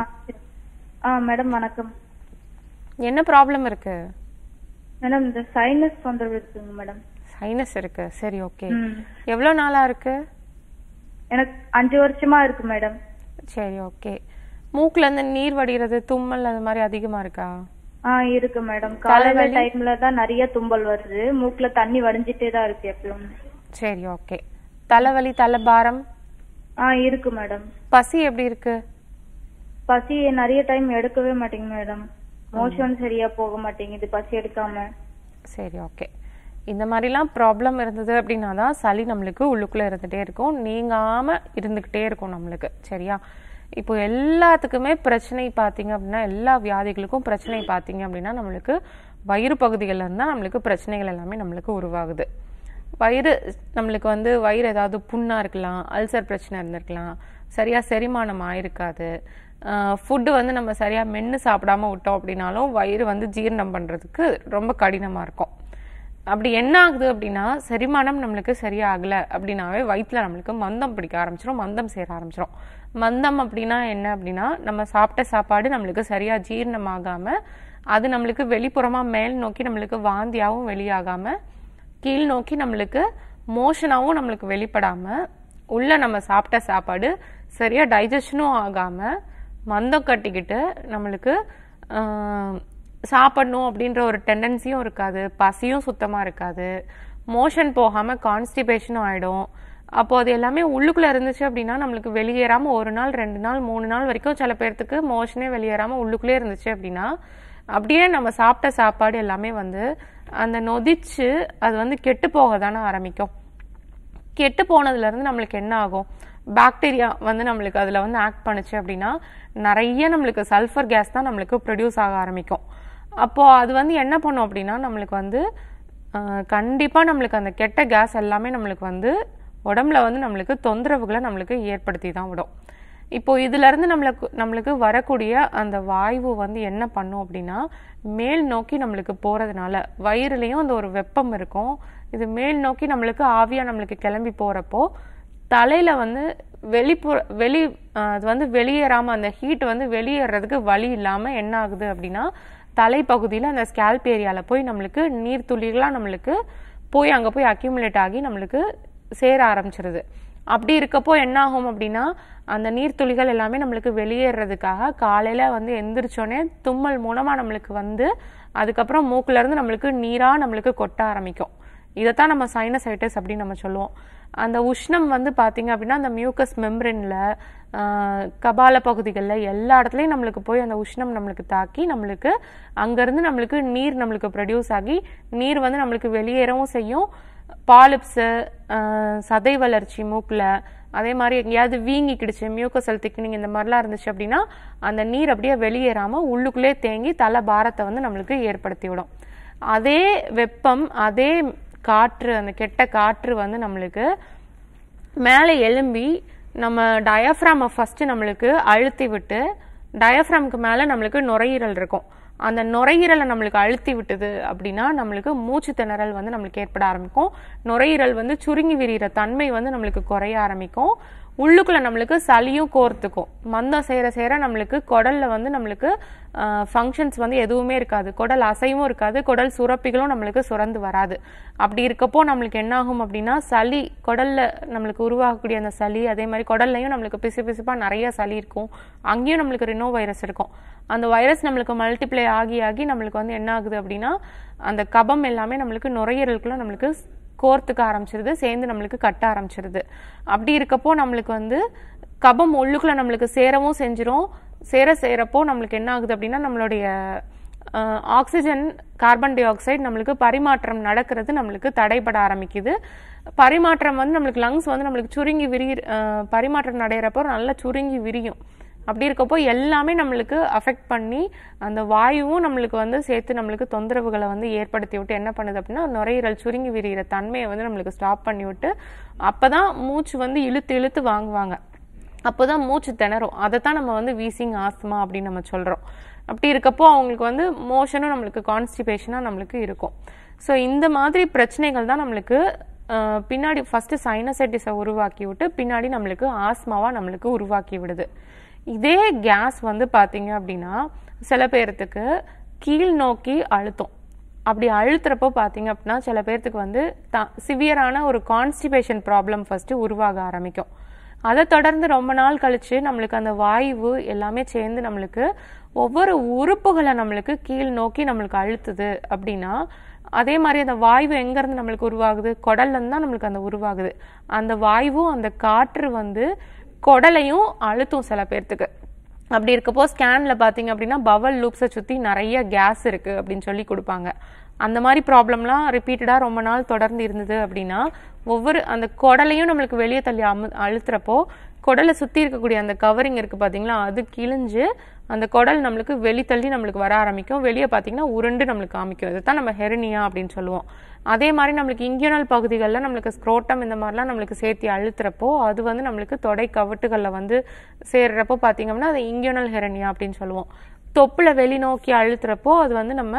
ஆ மேடம் வணக்கம் என்ன ப்ராப்ளம் இருக்கு மேடம் இந்த சைனஸ் தொந்தரவு இருக்குங்க மேடம் சைனஸ் இருக்கு சரி ஓகே ம். எவ்வளோ நாளா இருக்கு எனக்கு அஞ்சு வருஷமா இருக்கு மேடம் சரி ஓகே மூக்குல இருந்து நீர் வடிகிறது தும்மல் அது மாதிரி அதிகமா இருக்கா ஆ இருக்கு மேடம் காலையில தலைவலி? டைம்ல தான் நிறைய தும்பல் வருது மூக்குல தண்ணி வடிஞ்சிட்டே தான் இருக்கு எப்பயும் சரி ஓகே தலைவலி தலைபாரம் ஆ இருக்கு மேடம் பசி எப்படி இருக்கு பசி நிறைய டைம் எடுக்கவே மாட்டேங்க மேடம் மோஷன் சரியா போக மாட்டேங்குது பசி எடுக்காம சரி ஓகே இந்த மாதிரிலாம் ப்ராப்ளம் இருந்தது அப்படின்னா தான் சளி நம்மளுக்கு உள்ளுக்குள்ளே இருந்துகிட்டே இருக்கும் நீங்காமல் இருந்துக்கிட்டே இருக்கும் நம்மளுக்கு சரியா இப்போ எல்லாத்துக்குமே பிரச்சனை பார்த்தீங்க அப்படின்னா எல்லா வியாதிகளுக்கும் பிரச்சனை பார்த்தீங்க அப்படின்னா நம்மளுக்கு வயிறு பகுதிகளில் இருந்தால் நம்மளுக்கு பிரச்சனைகள் எல்லாமே நம்மளுக்கு உருவாகுது வயிறு நம்மளுக்கு வந்து வயிறு ஏதாவது புண்ணாக இருக்கலாம் அல்சர் பிரச்சனை இருந்திருக்கலாம் சரியாக செரிமானம் ஆயிருக்காது ஃபுட்டு வந்து நம்ம சரியாக மென்று சாப்பிடாம விட்டோம் அப்படின்னாலும் வயிறு வந்து ஜீரணம் பண்ணுறதுக்கு ரொம்ப கடினமாக இருக்கும் அப்படி என்ன ஆகுது அப்படின்னா செரிமானம் நம்மளுக்கு சரியாகலை அப்படின்னாவே வயிற்றுல நம்மளுக்கு மந்தம் பிடிக்க ஆரம்பிச்சிடும் மந்தம் சேர ஆரம்பிச்சிடும் மந்தம் அப்படின்னா என்ன அப்படின்னா நம்ம சாப்பிட்ட சாப்பாடு நம்மளுக்கு சரியாக ஜீரணமாகாமல் அது நம்மளுக்கு வெளிப்புறமாக மேல் நோக்கி நம்மளுக்கு வாந்தியாகவும் வெளியாகாமல் கீழ் நோக்கி நம்மளுக்கு மோஷனாகவும் நம்மளுக்கு வெளிப்படாமல் உள்ள நம்ம சாப்பிட்ட சாப்பாடு சரியாக டைஜஷனும் ஆகாமல் மந்தம் கட்டிக்கிட்டு நம்மளுக்கு ஆஹ், சாப்பிடணும் அப்படின்ற ஒரு டெண்டன்சியும் இருக்காது பசியும் சுத்தமாக இருக்காது மோஷன் போகாமல் கான்ஸ்டிபேஷனும் ஆகிடும் அப்போ அது எல்லாமே உள்ளுக்குள்ளே இருந்துச்சு அப்படின்னா நம்மளுக்கு வெளியேறாமல் ஒரு நாள் ரெண்டு நாள் மூணு நாள் வரைக்கும் சில பேர்த்துக்கு மோஷனே வெளியேறாமல் உள்ளுக்குள்ளே இருந்துச்சு அப்படின்னா அப்படியே நம்ம சாப்பிட்ட சாப்பாடு எல்லாமே வந்து அந்த நொதிச்சு அது வந்து கெட்டு போக தானே ஆரம்பிக்கும் கெட்டு போனதுல இருந்து நம்மளுக்கு என்ன ஆகும் பாக்டீரியா வந்து நம்மளுக்கு அதில் வந்து ஆக்ட் பண்ணுச்சு அப்படின்னா நிறைய நம்மளுக்கு சல்ஃபர் கேஸ் தான் நம்மளுக்கு ப்ரொடியூஸ் ஆக ஆரம்பிக்கும் அப்போது அது வந்து என்ன பண்ணும் அப்படின்னா நம்மளுக்கு வந்து கண்டிப்பாக நம்மளுக்கு அந்த கெட்ட கேஸ் எல்லாமே நம்மளுக்கு வந்து உடம்புல வந்து நம்மளுக்கு தொந்தரவுகளை நம்மளுக்கு ஏற்படுத்தி தான் விடும் இப்போ இதுல இருந்து நம்மளுக்கு நம்மளுக்கு வரக்கூடிய அந்த வாய்வு வந்து என்ன பண்ணும் அப்படின்னா மேல் நோக்கி நம்மளுக்கு போறதுனால வயிறுலயும் அந்த ஒரு வெப்பம் இருக்கும் இது மேல் நோக்கி நம்மளுக்கு ஆவியா நம்மளுக்கு கிளம்பி போறப்போ தலையில வந்து வெளிப்புற வெளி ஆஹ் அது வந்து வெளியேறாம அந்த ஹீட் வந்து வெளியேறதுக்கு வழி இல்லாம என்ன ஆகுது அப்படின்னா தலைப்பகுதியில அந்த ஸ்கேல்ப் ஏரியால போய் நம்மளுக்கு நீர் துளிகளா நம்மளுக்கு போய் அங்க போய் அக்யூமுலேட் ஆகி நம்மளுக்கு சேர ஆரம்பிச்சிருது அப்படி இருக்கப்போ என்ன ஆகும் அப்படின்னா அந்த நீர்த்துளிகள் எல்லாமே நம்மளுக்கு வெளியேறதுக்காக காலையில வந்து எந்திரிச்சோடனே தும்மல் மூலமா நம்மளுக்கு வந்து அதுக்கப்புறம் மூக்குல இருந்து நம்மளுக்கு நீரா நம்மளுக்கு கொட்ட ஆரம்பிக்கும் இதைத்தான் நம்ம சைனசைட்டிஸ் அப்படின்னு நம்ம சொல்லுவோம் அந்த உஷ்ணம் வந்து பாத்தீங்க அப்படின்னா அந்த மியூக்கஸ் மெம்பரின்ல கபால பகுதிகளில் எல்லா இடத்துலையும் நம்மளுக்கு போய் அந்த உஷ்ணம் நம்மளுக்கு தாக்கி நம்மளுக்கு அங்கேருந்து நம்மளுக்கு நீர் நம்மளுக்கு ப்ரொடியூஸ் ஆகி நீர் வந்து நம்மளுக்கு வெளியேறவும் செய்யும் பாலிப்ஸு சதை வளர்ச்சி மூக்கில் அதே மாதிரி எங்கேயாவது வீங்கிக்கிடுச்சு மியூக்கசல் திக்னிங் இந்த மாதிரிலாம் இருந்துச்சு அப்படின்னா அந்த நீர் அப்படியே வெளியேறாமல் உள்ளுக்குள்ளே தேங்கி தலை பாரத்தை வந்து நம்மளுக்கு ஏற்படுத்தி விடும் அதே வெப்பம் அதே காற்று அந்த கெட்ட காற்று வந்து நம்மளுக்கு மேலே எழும்பி நம்ம டயஃப்ராமை ஃபஸ்ட்டு நம்மளுக்கு அழுத்தி விட்டு டயஃப்ராம்க்கு மேலே நம்மளுக்கு நுரையீரல் இருக்கும் அந்த நுரையீரலை நம்மளுக்கு அழுத்தி விட்டுது அப்படின்னா நம்மளுக்கு மூச்சு திணறல் வந்து நம்மளுக்கு ஏற்பட ஆரம்பிக்கும் நுரையீரல் வந்து சுருங்கி விரிகிற தன்மை வந்து நம்மளுக்கு குறைய ஆரம்பிக்கும் உள்ளுக்குள்ள நம்மளுக்கு சளியும் கோர்த்துக்கும் மந்தம் சேர சேர நம்மளுக்கு குடல்ல வந்து நம்மளுக்கு ஃபங்க்ஷன்ஸ் வந்து எதுவுமே இருக்காது குடல் அசைவும் இருக்காது குடல் சுரப்பிகளும் நம்மளுக்கு சுரந்து வராது அப்படி இருக்கப்போ நம்மளுக்கு என்ன ஆகும் அப்படின்னா சளி குடல்ல நம்மளுக்கு உருவாகக்கூடிய அந்த சளி அதே மாதிரி குடல்லையும் நம்மளுக்கு பிசு பிசுப்பா நிறைய சளி இருக்கும் அங்கேயும் நம்மளுக்கு ரினோ வைரஸ் இருக்கும் அந்த வைரஸ் நம்மளுக்கு மல்டிப்ளை ஆகி ஆகி நம்மளுக்கு வந்து என்ன ஆகுது அப்படின்னா அந்த கபம் எல்லாமே நம்மளுக்கு நுரையீரலுக்குள்ள நம்மளுக்கு கோர்த்துக்க ஆரம்பிச்சிருது சேர்ந்து நம்மளுக்கு கட்ட ஆரம்பிச்சிருது அப்படி இருக்கப்போ நம்மளுக்கு வந்து கபம் உள்ளுக்குள்ள நம்மளுக்கு சேரவும் செஞ்சிரும் சேர சேரப்போ நம்மளுக்கு என்ன ஆகுது அப்படின்னா நம்மளுடைய ஆக்சிஜன் கார்பன் டை ஆக்சைடு நம்மளுக்கு பரிமாற்றம் நடக்கிறது நம்மளுக்கு தடைபட ஆரம்பிக்குது பரிமாற்றம் வந்து நம்மளுக்கு லங்ஸ் வந்து நம்மளுக்கு சுருங்கி விரி அஹ், பரிமாற்றம் நடைகிறப்போ நல்லா சுருங்கி விரியும் அப்படி இருக்கப்போ எல்லாமே நம்மளுக்கு அஃபெக்ட் பண்ணி அந்த வாயுவும் நம்மளுக்கு வந்து சேர்த்து நம்மளுக்கு தொந்தரவுகளை வந்து ஏற்படுத்தி விட்டு என்ன பண்ணுது அப்படின்னா நுரையீரல் சுருங்கி விரிகிற தன்மையை வந்து நம்மளுக்கு ஸ்டாப் பண்ணி விட்டு அப்பதான் மூச்சு வந்து இழுத்து இழுத்து வாங்குவாங்க அப்போதான் மூச்சு திணறும் அதை தான் நம்ம வந்து வீசிங் ஆஸ்துமா அப்படின்னு நம்ம சொல்றோம் அப்படி இருக்கப்போ அவங்களுக்கு வந்து மோஷனும் நம்மளுக்கு கான்ஸ்டிபேஷனாக நம்மளுக்கு இருக்கும் ஸோ இந்த மாதிரி பிரச்சனைகள் தான் நம்மளுக்கு அஹ், பின்னாடி ஃபர்ஸ்ட் சைனசைட்டிஸை உருவாக்கி விட்டு பின்னாடி நம்மளுக்கு ஆஸ்மாவா நம்மளுக்கு உருவாக்கி விடுது இதே கேஸ் வந்து பாத்தீங்க அப்படின்னா சில பேர்த்துக்கு கீழ் நோக்கி அழுத்தம் அப்படி அழுத்துறப்போ பார்த்தீங்க அப்படின்னா சில பேர்த்துக்கு வந்து த சிவியரான ஒரு கான்ஸ்டிபேஷன் ப்ராப்ளம் ஃபஸ்ட்டு உருவாக ஆரம்பிக்கும் அதை தொடர்ந்து ரொம்ப நாள் கழிச்சு நம்மளுக்கு அந்த வாய்வு எல்லாமே சேர்ந்து நம்மளுக்கு ஒவ்வொரு உறுப்புகளை நம்மளுக்கு கீழ் நோக்கி நம்மளுக்கு அழுத்துது அப்படின்னா அதே மாதிரி அந்த வாயு எங்கேருந்து நம்மளுக்கு உருவாகுது குடல்லேருந்து தான் நம்மளுக்கு அந்த உருவாகுது அந்த வாயுவும் அந்த காற்று வந்து குடலையும் அழுத்தும் சில பேர்த்துக்கு அப்படி இருக்கப்போ ஸ்கேன்ல பாத்தீங்க அப்படின்னா பவல் லூப்ஸை சுத்தி நிறைய கேஸ் இருக்கு அப்படின்னு சொல்லி கொடுப்பாங்க அந்த மாதிரி ப்ராப்ளம்லாம் ரிப்பீட்டடா ரொம்ப நாள் தொடர்ந்து இருந்தது அப்படின்னா ஒவ்வொரு அந்த குடலையும் நம்மளுக்கு வெளியே தள்ளி அமு அழுத்துறப்போ குடலை சுத்தி இருக்கக்கூடிய அந்த கவரிங் இருக்கு பாத்தீங்களா அது கிழிஞ்சு அந்த குடல் நம்மளுக்கு வெளி தள்ளி நம்மளுக்கு வர ஆரம்பிக்கும் வெளியே பாத்தீங்கன்னா உருண்டு நம்மளுக்கு காமிக்கும் இதுதான் நம்ம ஹெர்னியா அப்படின்னு சொல்லுவோம் அதே மாதிரி நம்மளுக்கு இங்கியனல் பகுதிகளில் நம்மளுக்கு ஸ்க்ரோட்டம் இந்த மாதிரிலாம் நம்மளுக்கு சேர்த்து அழுத்துறப்போ அது வந்து நம்மளுக்கு தொடை கவட்டுகளில் வந்து சேர்றப்போ பார்த்தீங்கன்னா அது இங்கியனல் ஹெரனியா அப்படின்னு சொல்லுவோம் தொப்புல வெளிநோக்கி அழுத்துறப்போ அது வந்து நம்ம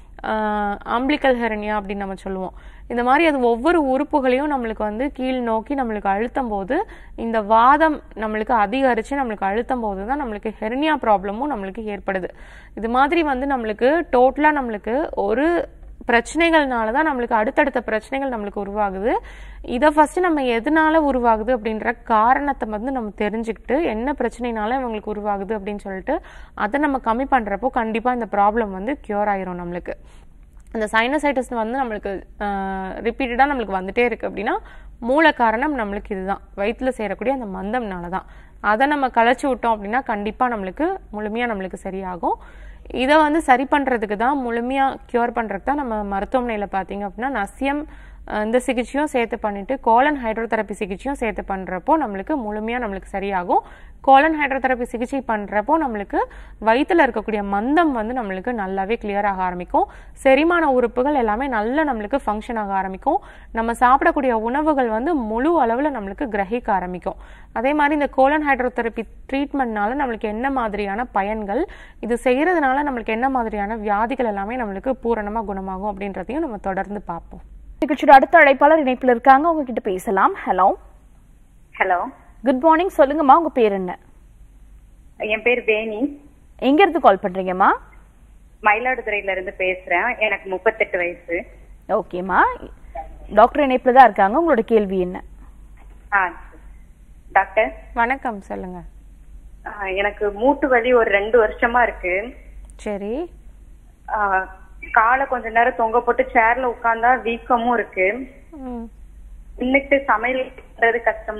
அம்பிளிக்கல் ஹெரனியா அப்படின்னு நம்ம சொல்லுவோம் இந்த மாதிரி அது ஒவ்வொரு உறுப்புகளையும் நம்மளுக்கு வந்து கீழ் நோக்கி நம்மளுக்கு அழுத்தும் போது இந்த வாதம் நம்மளுக்கு அதிகரிச்சு நம்மளுக்கு அழுத்தும் போது தான் நம்மளுக்கு ஹெர்னியா ப்ராப்ளமும் நம்மளுக்கு ஏற்படுது இது மாதிரி வந்து நம்மளுக்கு டோட்டலாக நம்மளுக்கு ஒரு பிரச்சனைகள்னால தான் நம்மளுக்கு அடுத்தடுத்த பிரச்சனைகள் நம்மளுக்கு உருவாகுது இதை ஃபர்ஸ்ட் நம்ம எதனால உருவாகுது அப்படின்ற காரணத்தை வந்து நம்ம தெரிஞ்சுக்கிட்டு என்ன பிரச்சனைனால இவங்களுக்கு உருவாகுது அப்படின்னு சொல்லிட்டு அதை நம்ம கம்மி பண்றப்போ கண்டிப்பா இந்த ப்ராப்ளம் வந்து கியூர் ஆயிரும் நம்மளுக்கு அந்த சைனசைட்டிஸ் வந்து நம்மளுக்கு ரிப்பீட்டடாக நம்மளுக்கு வந்துட்டே இருக்கு அப்படின்னா மூல காரணம் நம்மளுக்கு இதுதான் வயிற்றுல சேரக்கூடிய அந்த மந்தம்னால தான் அதை நம்ம களைச்சி விட்டோம் அப்படின்னா கண்டிப்பாக நம்மளுக்கு முழுமையாக நம்மளுக்கு சரியாகும் இதை வந்து சரி பண்ணுறதுக்கு தான் முழுமையாக க்யூர் பண்ணுறதுக்கு தான் நம்ம மருத்துவமனையில் பார்த்தீங்க அப்படின்னா நசியம் அஹ், இந்த சிகிச்சையும் சேர்த்து பண்ணிட்டு கோலன் ஹைட்ரோதெரப்பி சிகிச்சையும் சேர்த்து பண்ணுறப்போ நம்மளுக்கு முழுமையாக நம்மளுக்கு சரியாகும் கோலன் ஹைட்ரோதெரப்பி சிகிச்சை பண்ணுறப்போ நம்மளுக்கு வயித்துல இருக்கக்கூடிய மந்தம் வந்து நம்மளுக்கு நல்லாவே கிளியர் ஆக ஆரம்பிக்கும் செரிமான உறுப்புகள் எல்லாமே நல்லா நம்மளுக்கு ஃபங்க்ஷன் ஆக ஆரம்பிக்கும் நம்ம சாப்பிடக்கூடிய உணவுகள் வந்து முழு அளவில் நம்மளுக்கு கிரகிக்க ஆரம்பிக்கும் அதே மாதிரி இந்த கோலன் ஹைட்ரோதெரப்பி ட்ரீட்மெண்ட்னால நம்மளுக்கு என்ன மாதிரியான பயன்கள் இது செய்யறதுனால நம்மளுக்கு என்ன மாதிரியான வியாதிகள் எல்லாமே நம்மளுக்கு பூரணமாக குணமாகும் அப்படின்றதையும் நம்ம தொடர்ந்து பார்ப்போம் நிகழ்ச்சியோட அடுத்த அழைப்பாளர் இணைப்புல இருக்காங்க அவங்க கிட்ட பேசலாம் ஹலோ ஹலோ குட் மார்னிங் சொல்லுங்கம்மா உங்க பேர் என்ன என் பேர் வேணி எங்க இருந்து கால் பண்றீங்கம்மா மயிலாடுதுறையில இருந்து பேசுறேன் எனக்கு முப்பத்தெட்டு வயசு ஓகேம்மா டாக்டர் இணைப்புல தான் இருக்காங்க உங்களோட கேள்வி என்ன ஆ டாக்டர் வணக்கம் சொல்லுங்க ஆ, எனக்கு மூட்டு வலி ஒரு ரெண்டு வருஷமா இருக்கு சரி ஆ, காலை கொஞ்ச நேரம் தொங்க போட்டு சேர்ல உட்கார்ந்தா வீக்கமும் இருக்கு ம் நின்னுட்டு சமையல் பண்றது கஷ்டம்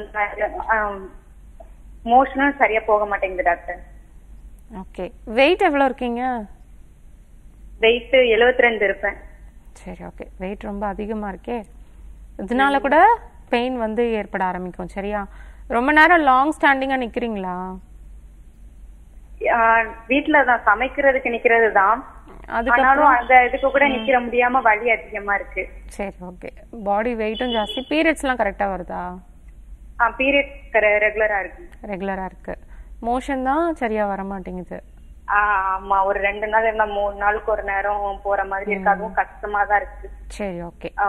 மோஷனும் சரியா போக மாட்டேங்குது டாக்டர் ஓகே வெயிட் எவ்வளோ இருக்கீங்க வெயிட் 72 ரெண்டு இருப்பேன் சரி ஓகே வெயிட் ரொம்ப அதிகமாக இருக்கே இதனால கூட பெயின் வந்து ஏற்பட ஆரம்பிக்கும் சரியா ரொம்ப நேரம் லாங் ஸ்டாண்டிங்காக நிற்கிறீங்களா ஆ, வீட்டுல தான் சமைக்கிறதுக்கு நிக்கிறது தான் அதுக்கப்புறம் ஆனாலும் அந்த இதுக்கு கூட நிக்கிற முடியாம வலி அதிகமா இருக்கு சரி ஓகே பாடி வெயிட்டும் ஜாஸ்தி பீரியட்ஸ்லாம் கரெக்டாக வருதா பீரியட் ரெகுலரா இருக்கு ரெகுலராக இருக்கு மோஷன் தான் சரியாக வர மாட்டேங்குது ஆ, ஆமா ஒரு ரெண்டு நாள் இல்ல மூணு நாளுக்கு ஒரு நேரம் போற மாதிரி இருக்கு அதுவும் கஷ்டமா தான் இருக்கு சரி ஓகே ஆ,